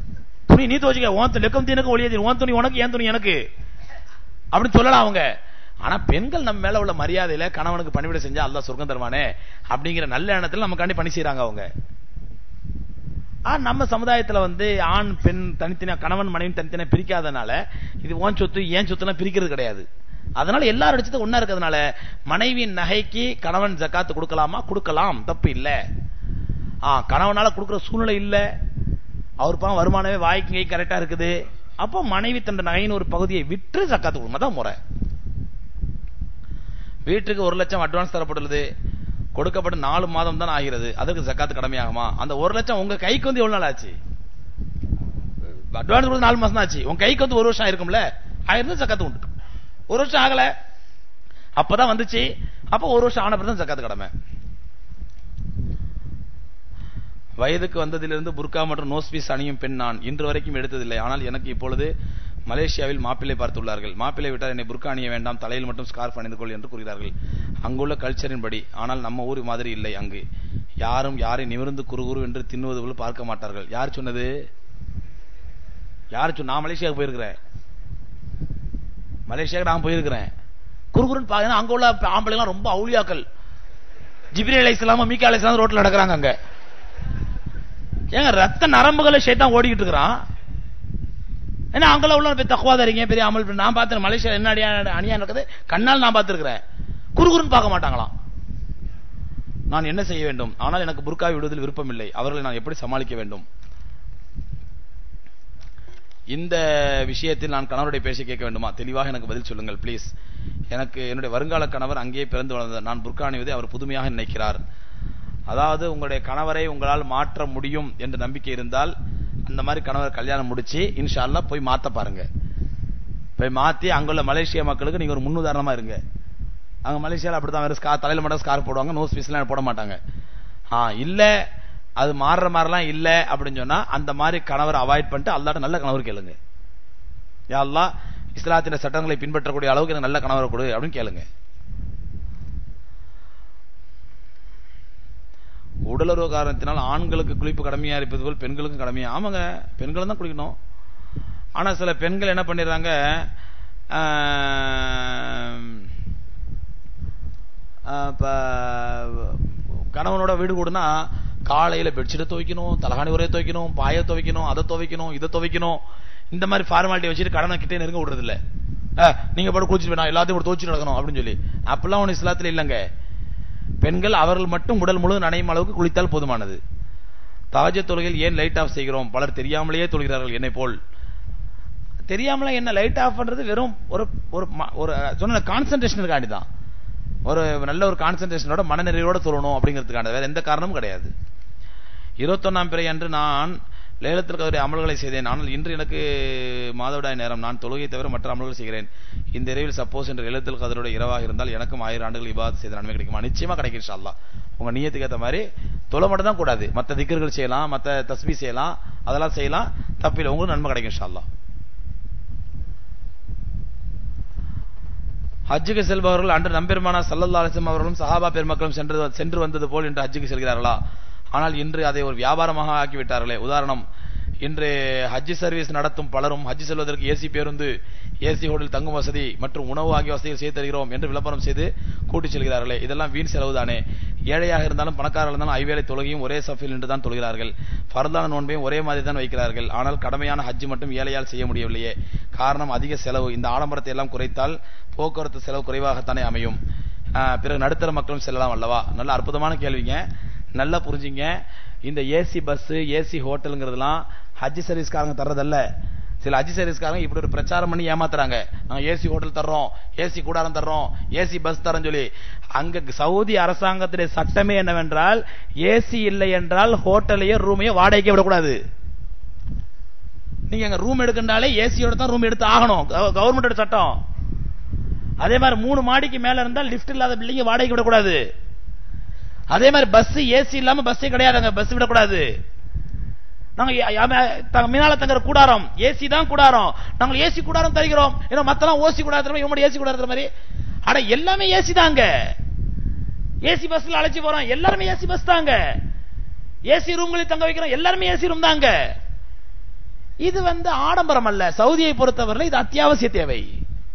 Speaker 1: துணி நீ துவச்சுக்க உன் லெக்கம் தீனுக்கு ஒளியது உன் துணி உனக்கு ஏன் துணி எனக்கு அப்படின்னு சொல்லலாம் அவங்க ஆனா பெண்கள் நம்ம மேல உள்ள மரியாதையில கணவனுக்கு பணிவிட செஞ்சா அல்லாஹ் சொர்க்கம் தருவானே அப்படிங்கிற நல்ல எண்ணத்துல நமக்காண்டி பணி செய்றாங்க அவங்க ஆ, நம்ம சமுதாயத்துல வந்து ஆண் பெண் தனித்தனியா கணவன் மனைவி தனித்தனியா பிரிக்காதனால இது ஓன் சொத்து ஏன் சொத்துலாம் பிரிக்கிறது கிடையாது அதனால எல்லாரும் அடிச்சது ஒண்ணா இருக்கிறதுனால மனைவியின் நகைக்கு கணவன் ஜக்காத்து கொடுக்கலாமா கொடுக்கலாம் தப்பு இல்ல ஆ கணவனால கொடுக்கிற சூழ்நிலை இல்ல அவர் பாவம் வருமானமே வாய்க்கு கை கரெக்டா இருக்குது அப்போ மனைவி தன் நகையின் ஒரு பகுதியை விற்று ஜக்காத்து கொடுக்கணும் அதான் முறை வீட்டுக்கு ஒரு லட்சம் அட்வான்ஸ் தரப்பட்டுள்ளது கொடுக்கப்பட்ட நாலு மாதம் தான் ஆகிறது அதற்கு ஜக்காத்து கடமையாகுமா அந்த ஒரு லட்சம் உங்க கைக்கு வந்து எவ்வளவு நாள் ஆச்சு அட்வான்ஸ் கொடுத்து நாலு மாசம் தான் ஆச்சு உங்க கைக்கு வந்து ஒரு வருஷம் ஆயிருக்கும்ல ஆயிரம் ஜக்காத்து உண்டு ஒரு வருஷம் ஆகல அப்பதான் வந்துச்சு அப்ப ஒரு வருஷம் ஆன பிறகு தான் ஜக்காத்து கடமை வயதுக்கு வந்ததிலிருந்து புர்கா மற்றும் நோஸ் பீஸ் அணியும் பெண் நான் இன்று வரைக்கும் எடுத்ததில்லை ஆனால் எனக்கு இப்பொழுது மலேசியாவில் மாப்பிள்ளை பார்த்துள்ளார்கள் மாப்பிள்ளை விட்டால் என்னை புர்கா அணிய வேண்டாம் தலையில் மட்டும் ஸ்கார்ஃப் அணிந்து கொள் என்று கூறுகிறார்கள் அங்குள்ள கல்ச்சரின் படி ஆனால் நம்ம ஊர் மாதிரி இல்லை அங்கு யாரும் யாரை நிமிர்ந்து குறுகுறு என்று தின்னுவது போல பார்க்க மாட்டார்கள் யார் சொன்னது யார் சொன்ன நான் மலேசியாவுக்கு போயிருக்கிறேன் மலேசியாவுக்கு நான் போயிருக்கிறேன் குறுகுறுன்னு பாத்தீங்கன்னா அங்க உள்ள ஆம்பளைலாம் ரொம்ப அவுளியாக்கள் ஜிப்ரி அலை இஸ்லாம மீக்கா அலை இஸ்லாம் ரோட்ல நடக்கிறாங்க அங்க ஏங்க ரத்த நரம்புகளை ஷைத்தான் ஓடிக்கிட்டு இருக்கிறான் ஏன்னா அங்கெல்லாம் உள்ள போய் தக்குவாதாரிங்க பெரிய அமல் பண்ணி- நான் பார்த்தேன் மலேசியா என்ன அடியா அணியா நடக்குது கண்ணால் நான் பார்த்திருக்கிறேன் குறுகுறுன்னு பார்க்க மாட்டாங்களாம் நான் என்ன செய்ய வேண்டும் ஆனால் எனக்கு புர்காவை விடுவதில் விருப்பம் இல்லை அவர்களை நான் எப்படி சமாளிக்க வேண்டும் இந்த விஷயத்தில் நான் கணவருடைய பேச்சை கேட்க வேண்டுமா தெளிவாக எனக்கு பதில் சொல்லுங்கள் ப்ளீஸ் எனக்கு என்னுடைய வருங்கால கணவர் அங்கேயே பிறந்து வளர்ந்தார் நான் புர்கா அணிவதை அவர் புதுமையாக நினைக்கிறார் அதாவது உங்களுடைய கணவரை உங்களால் மாற்ற முடியும் என்ற நம்பிக்கை இருந்தால் அந்த மாதிரி கணவர் கல்யாணம் முடிச்சு இன்ஷா அல்லாஹ் போய் மாத்த பாருங்க போய் மாத்தி அங்குள்ள மலேசிய மக்களுக்கு நீங்க ஒரு முன்னுதாரணமா இருங்க அங்க மலேசியால அப்படித்தான் வேற ஸ்கார் தலையில மட்டும் ஸ்கார் போடுவாங்க நோஸ் பீஸ்லாம் போட மாட்டாங்க ஆ இல்ல அது மாறுற மாதிரிலாம் இல்ல அப்படின்னு சொன்னா அந்த மாதிரி கணவரை அவாய்ட் பண்ணிட்டு அல்லாட்ட நல்ல கணவர் கேளுங்க யா அல்லாஹ் இஸ்லாத்தின சட்டங்களை பின்பற்றக்கூடிய அளவுக்கு எனக்கு நல்ல கணவரை கொடு அப்படின்னு கேளுங்க உடலுறவு காரணத்தினால் ஆண்களுக்கு குளிப்பு கடமையா இருப்பது போல் பெண்களுக்கும் கடமையா ஆமாங்க பெண்களும் தான் குளிக்கணும் ஆனா சில பெண்கள் என்ன பண்ணிடுறாங்க ஆம், ஆஹ், இப்ப கணவனோட வீடு கூடனா காலையில பெட்ஷீட்டை துவைக்கணும் தலகாணி உரையை துவைக்கணும் பாயை துவைக்கணும் அதை துவைக்கணும் இதை துவைக்கணும் இந்த மாதிரி ஃபார்மாலிட்டி வச்சுட்டு கடனை கிட்டே நெருங்க விடுறது இல்ல அஹ், நீங்க போட்டு குளிச்சுட்டு நான் எல்லாத்தையும் போட்டு துவைச்சு நடக்கணும் அப்படின்னு சொல்லி அப்பெல்லாம் ஒண்ணு இஸ்லாத்துல இல்லைங்க பெண்கள் அவர்கள் மட்டும் உடல் முழு நனையும் அளவுக்கு குளித்தால் போதுமானது தாஜ தொழுகையில் ஏன் லைட் ஆஃப் செய்கிறோம் பலர் தெரியாமலேயே தொழுகிறார்கள் என்னை போல் தெரியாமல என்ன லைட் ஆஃப் பண்றது வெறும் ஒரு ஒரு ம- ஒரு சொன்ன கான்சென்ட்ரேஷனுக்காண்டி தான் ஒரு நல்ல ஒரு கான்சென்ட்ரேஷனோட மனநிறைவோட சொல்லணும் அப்படிங்கிறதுக்கான வேற எந்த காரணமும் கிடையாது இருபத்தொன்னாம் பிறை அன்று நான் லேலத்தில் கதிரை அமல்களை செய்தேன் ஆனால் இன்று எனக்கு மாதவிடாய் நேரம் நான் தொழுகை தவிர மற்ற அமல்கள் செய்கிறேன் இந்த இரவில் சப்போஸ் என்று எழுத்தில் கதிரோட இரவாக இருந்தால் எனக்கும் ஆயிரம் ஆண்டுகள் இபாத் செய்த நன்மை கிடைக்குமா நிச்சயமா கிடைக்கும் இன்ஷா அல்லாஹ் உங்க நியத்துக்கு ஏத்த மாதிரி தொலை மட்டும் தான் கூடாது மற்ற திக்கர்கள் செய்யலாம் மற்ற தஸ்பி செய்யலாம் அதெல்லாம் செய்யலாம் தப்பில்லை உங்களுக்கு நன்மை கிடைக்கும் இன்ஷா அல்லாஹ் ஹஜ்ஜுக்கு செல்பவர்கள் அன்று நம்பெருமானா சல்லல்லா அலிஸ்லாம் அவர்களும் சஹாபா பெருமக்களும் சென்று சென்று வந்தது போல் இன்று ஹஜ்ஜுக்கு செல்கிறார்களா ஆனால் இன்று அதை ஒரு வியாபாரமாக ஆக்கிவிட்டார்களே உதாரணம் இன்று ஹஜ் சர்வீஸ் நடத்தும் பலரும் ஹஜ் செல்வதற்கு ஏசி பேருந்து ஏசி ஹோட்டல் தங்கும் வசதி மற்றும் உணவு ஆகிய வசதிகள் செய்து தருகிறோம் என்று விளம்பரம் செய்து கூட்டிச் செல்கிறார்களே இதெல்லாம் வீண் செலவுதானே ஏழையாக இருந்தாலும் பணக்காரர்கள் இருந்தாலும் ஐவேளை தொழுகையும் ஒரே சஃபில் என்று தான் தொழுகிறார்கள் ஃபர்தான நோன்பையும் ஒரே மாதிரி தான் வைக்கிறார்கள் ஆனால் கடமையான ஹஜ் மட்டும் ஏழையால் செய்ய முடியவில்லையே காரணம் அதிக செலவு இந்த ஆடம்பரத்தை எல்லாம் குறைத்தால் போக்குவரத்து செலவு குறைவாகத்தானே அமையும் ஆஹ் பிறகு நடுத்தர மக்களும் செல்லலாம் அல்லவா நல்ல அற்புதமான கேள்விங்க நல்லா புரிஞ்சுங்க இந்த ஏசி பஸ் ஏசி ஹோட்டலுங்கிறதுலாம் ஹஜ் சர்வீஸ்காரங்க தர்றதல்ல சில ஹஜ் சர்வீஸ்காரங்க இப்படி ஒரு பிரச்சாரம் பண்ணி ஏமாத்துறாங்க நாங்க ஏசி ஹோட்டல் தர்றோம் ஏசி கூடாரம் தர்றோம் ஏசி பஸ் தரோம் சொல்லி அங்க சவுதி அரசாங்கத்துடைய சட்டமே என்னவென்றால் ஏசி இல்லை என்றால் ஹோட்டலையோ ரூமையோ வாடகைக்கே விடக்கூடாது நீங்க அங்க ரூம் எடுக்கின்றாலே ஏசியோட தான் ரூம் எடுத்து ஆகணும் கவர்மெண்டோட சட்டம் அதே மாதிரி மூணு மாடிக்கு மேல இருந்தால் லிஃப்ட் இல்லாத பில்டிங் வாடகைக்கு விடக்கூடாது அதே மாதிரி பஸ் ஏசி இல்லாம பஸ்ஸே கிடையாதுங்க பஸ் விடக்கூடாது நாங்க யா- யா- த- மீனால தங்குற கூடாரம் ஏசி தான் கூடாரம் நாங்க ஏசி கூடாரம் தருகிறோம் ஏன்னா மத்தெல்லாம் ஓசி கூடாரம் இவங்க ஏசி கூடாரம் மாதிரி அட எல்லாமே ஏசி தாங்க ஏசி பஸ்ல அழைச்சு போறோம் எல்லாருமே ஏசி பஸ் தாங்க ஏசி ரூம்களில் தங்க வைக்கிறோம் எல்லாருமே ஏசி ரூம் தாங்க இது வந்து ஆடம்பரம் அல்ல சவுதியை பொறுத்தவரை இது அத்தியாவசிய தேவை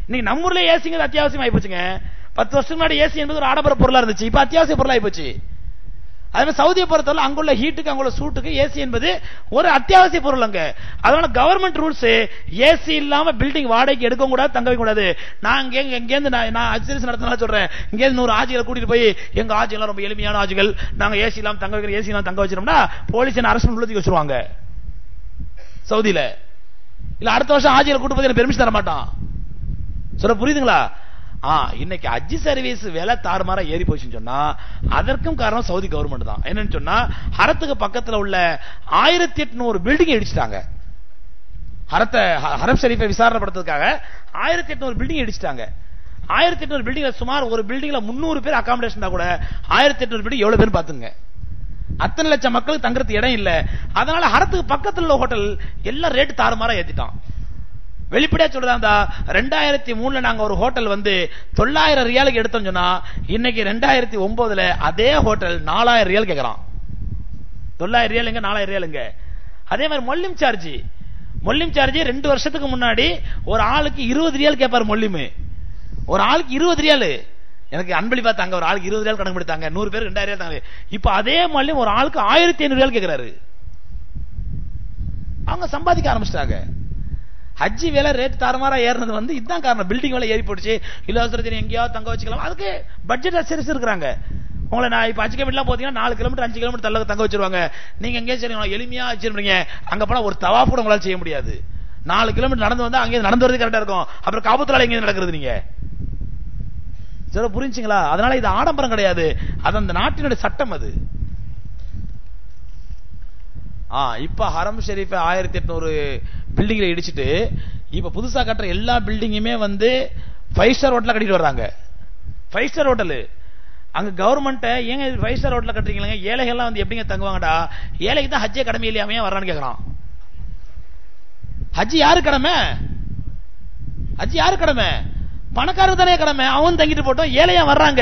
Speaker 1: இன்னைக்கு நம்ம ஊர்ல ஏசிங்கிறது அத்தியாவசியம் ஆயிப்போச்சுங்க பத்து வருஷத்துக்கு முன்னாடி ஏசி என்பது ஒரு ஆடம்பர பொருளா இருந்துச்சு இப்ப அத்தியாவசிய பொருளா ஆயிப்போச்சு அதே மாதிரி சவுதியை பொறுத்தவரை அங்குள்ள ஹீட்டுக்கு அங்குள்ள சூட்டுக்கு ஏசி என்பது ஒரு அத்தியாவசிய பொருள் அங்க அதனால கவர்மெண்ட் ரூல்ஸ் ஏசி இல்லாம பில்டிங் வாடகைக்கு எடுக்க கூடாது தங்க வைக்க கூடாது நான் இங்க இங்க இருந்து நான் நான் அச்சரிசி நடத்தினா சொல்றேன் இங்க இருந்து நூறு ஆட்சிகளை கூட்டிட்டு போய் எங்க ஆட்சி எல்லாம் ரொம்ப எளிமையான ஆட்சிகள் நாங்க ஏசி இல்லாம தங்க வைக்கிற ஏசி இல்லாம தங்க வச்சிரோம்னா போலீஸ் என்ன அரசு உள்ளதுக்கு வச்சிருவாங்க சவுதியில இல்ல அடுத்த வருஷம் ஆட்சிகளை கூட்டு போய் எனக்கு பெர்மிஷன் தர மாட்டான் சொல்ல புரியுதுங்களா ஆ இன்னைக்கு அஜி சர்வீஸ் விலை தாறுமாறா ஏறி போச்சுன்னு சொன்னா அதற்கும் காரணம் சவுதி கவர்மெண்ட் தான் என்னன்னு சொன்னா ஹரத்துக்கு பக்கத்துல உள்ள ஆயிரத்தி எட்நூறு பில்டிங் இடிச்சிட்டாங்க ஹரத்தை ஹ- ஹரம் ஷெரீஃபை விசாரணை படுறதுக்காக ஆயிரத்தி எட்நூறு பில்டிங் இடிச்சிட்டாங்க ஆயிரத்தி எட்நூறு பில்டிங்ல சுமார் ஒரு பில்டிங்ல முன்னூறு பேர் அகாமடேஷன் கூட ஆயிரத்தி எட்நூறு பில்டிங் எவ்வளவு பேர் பாத்துங்க அத்தனை லட்சம் மக்களுக்கு தங்குறதுக்கு இடம் இல்ல அதனால ஹரத்துக்கு பக்கத்துல உள்ள ஹோட்டல் எல்லாம் ரேட் தாறுமாறா ஏத்திட்டான் வெளிப்படையா சொல்றதா ரெண்டாயிரத்தி மூணுல நாங்க ஒரு ஹோட்டல் வந்து தொள்ளாயிரம் ரியாலுக்கு எடுத்தோம் சொன்னா இன்னைக்கு ரெண்டாயிரத்தி ஒன்பதுல அதே ஹோட்டல் நாலாயிரம் ரியால் கேக்குறான் தொள்ளாயிரம் ரியாலுங்க நாலாயிரம் ரியாலுங்க அதே மாதிரி மொல்லிம் சார்ஜ் மொல்லிம் சார்ஜ் ரெண்டு வருஷத்துக்கு முன்னாடி ஒரு ஆளுக்கு இருபது ரியால் கேட்பாரு மொல்லிமு ஒரு ஆளுக்கு இருபது ரியாலு எனக்கு அன்பளிப்பா தாங்க ஒரு ஆளுக்கு இருபது ரியால் கணக்கு எடுத்தாங்க நூறு பேர் ரெண்டாயிரம் ரியால் தாங்க இப்ப அதே மொல்லிம் ஒரு ஆளுக்கு ஆயிரத்தி ஐநூறு ரியால் கேக்குறாரு அவங்க சம்பாதிக்க ஆரம்பிச்சிட்டாங்க ஹஜ்ஜி விலை ரேட் தாறுமாறா ஏறினது வந்து இதுதான் காரணம் பில்டிங் விலை ஏறி போடுச்சு இலவசரத்தின் எங்கேயாவது தங்க வச்சுக்கலாம் அதுக்கு பட்ஜெட் அச்சரிச்சு இருக்கிறாங்க உங்களை நான் இப்ப அஜிக்க வீட்டுலாம் போத்தீங்கன்னா நாலு கிலோமீட்டர் அஞ்சு கிலோமீட்டர் தள்ள தங்க வச்சிருவாங்க நீங்க எங்கேயும் சரி உங்களை எளிமையா வச்சிருப்பீங்க அங்க போனா ஒரு தவாஃப் கூட உங்களால செய்ய முடியாது நாலு கிலோமீட்டர் நடந்து வந்தா அங்கே நடந்து வரது கரெக்டா இருக்கும் அப்புறம் காபத்துல எங்க நடக்கிறது நீங்க சொல்ல புரிஞ்சுங்களா அதனால இது ஆடம்பரம் கிடையாது அது அந்த நாட்டினுடைய சட்டம் அது ஆ இப்ப ஹரம் ஷெரீஃப் ஆயிரத்தி எட்நூறு பில்டிங்ல இடிச்சிட்டு இப்ப புதுசா கட்டுற எல்லா பில்டிங்குமே வந்து ஃபைவ் ஸ்டார் ஹோட்டல கட்டிட்டு வர்றாங்க ஃபைவ் ஸ்டார் ஹோட்டல் அங்க கவர்மெண்ட் ஏங்க ஃபைவ் ஸ்டார் ஹோட்டல கட்டுறீங்களா ஏழைகள்லாம் வந்து எப்படிங்க தங்குவாங்கடா ஏழைக்கு தான் ஹஜ்ஜே கடமை இல்லையாமே வர்றான்னு கேக்குறான் ஹஜ் யாரு கடமை ஹஜ் யாரு கடமை பணக்காரர் தானே கடமை அவன் தங்கிட்டு போட்டோம் ஏழையா வர்றாங்க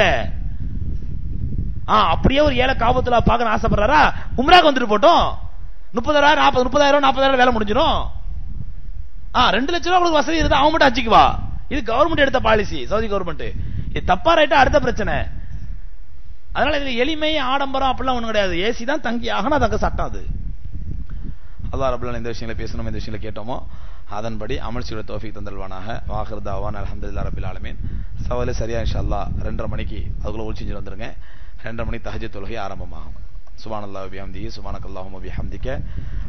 Speaker 1: ஆ அப்படியே ஒரு ஏழை காபத்துல பார்க்கணும் ஆசைப்படுறாரா உம்ராக்கு வந்துட்டு போட்டோம் முப்பதாயிரம் நாற்பது முப்பதாயிரம் நாற்பதாயிரம் வேலை முடிஞ்சிடும் ஆ ரெண்டு லட்சம் ரூபா உங்களுக்கு வசதி இருந்தா அவன் மட்டும் ஹஜ்ஜுக்கு வா இது கவர்மெண்ட் எடுத்த பாலிசி சவுதி கவர்மெண்ட் இது தப்பா ரைட்டா அடுத்த பிரச்சனை அதனால இதுல எளிமை ஆடம்பரம் அப்படிலாம் ஒண்ணும் கிடையாது ஏசி தான் தங்கி ஆகணும் தங்க சட்டம் அது அல்லாஹ் ரபுல்லான் இந்த விஷயங்களை பேசணும் இந்த விஷயங்களை கேட்டோமோ அதன்படி அமல் செய்ய தோஃபிக் தந்தல்வானாக வாஹர் தாவான் அலமதுல்லா ரபில் ஆலமீன் சவாலு சரியா இன்ஷா அல்லாஹ் ரெண்டரை மணிக்கு அதுக்குள்ள ஒளி செஞ்சு வந்துருங்க ரெண்டரை மணி தஹஜ் தொழுகை ஆரம்பமாகும் சுபான் அல்லாஹ் பிஹம்தி சுபானக் அல்லாஹும் பிஹம்திக்க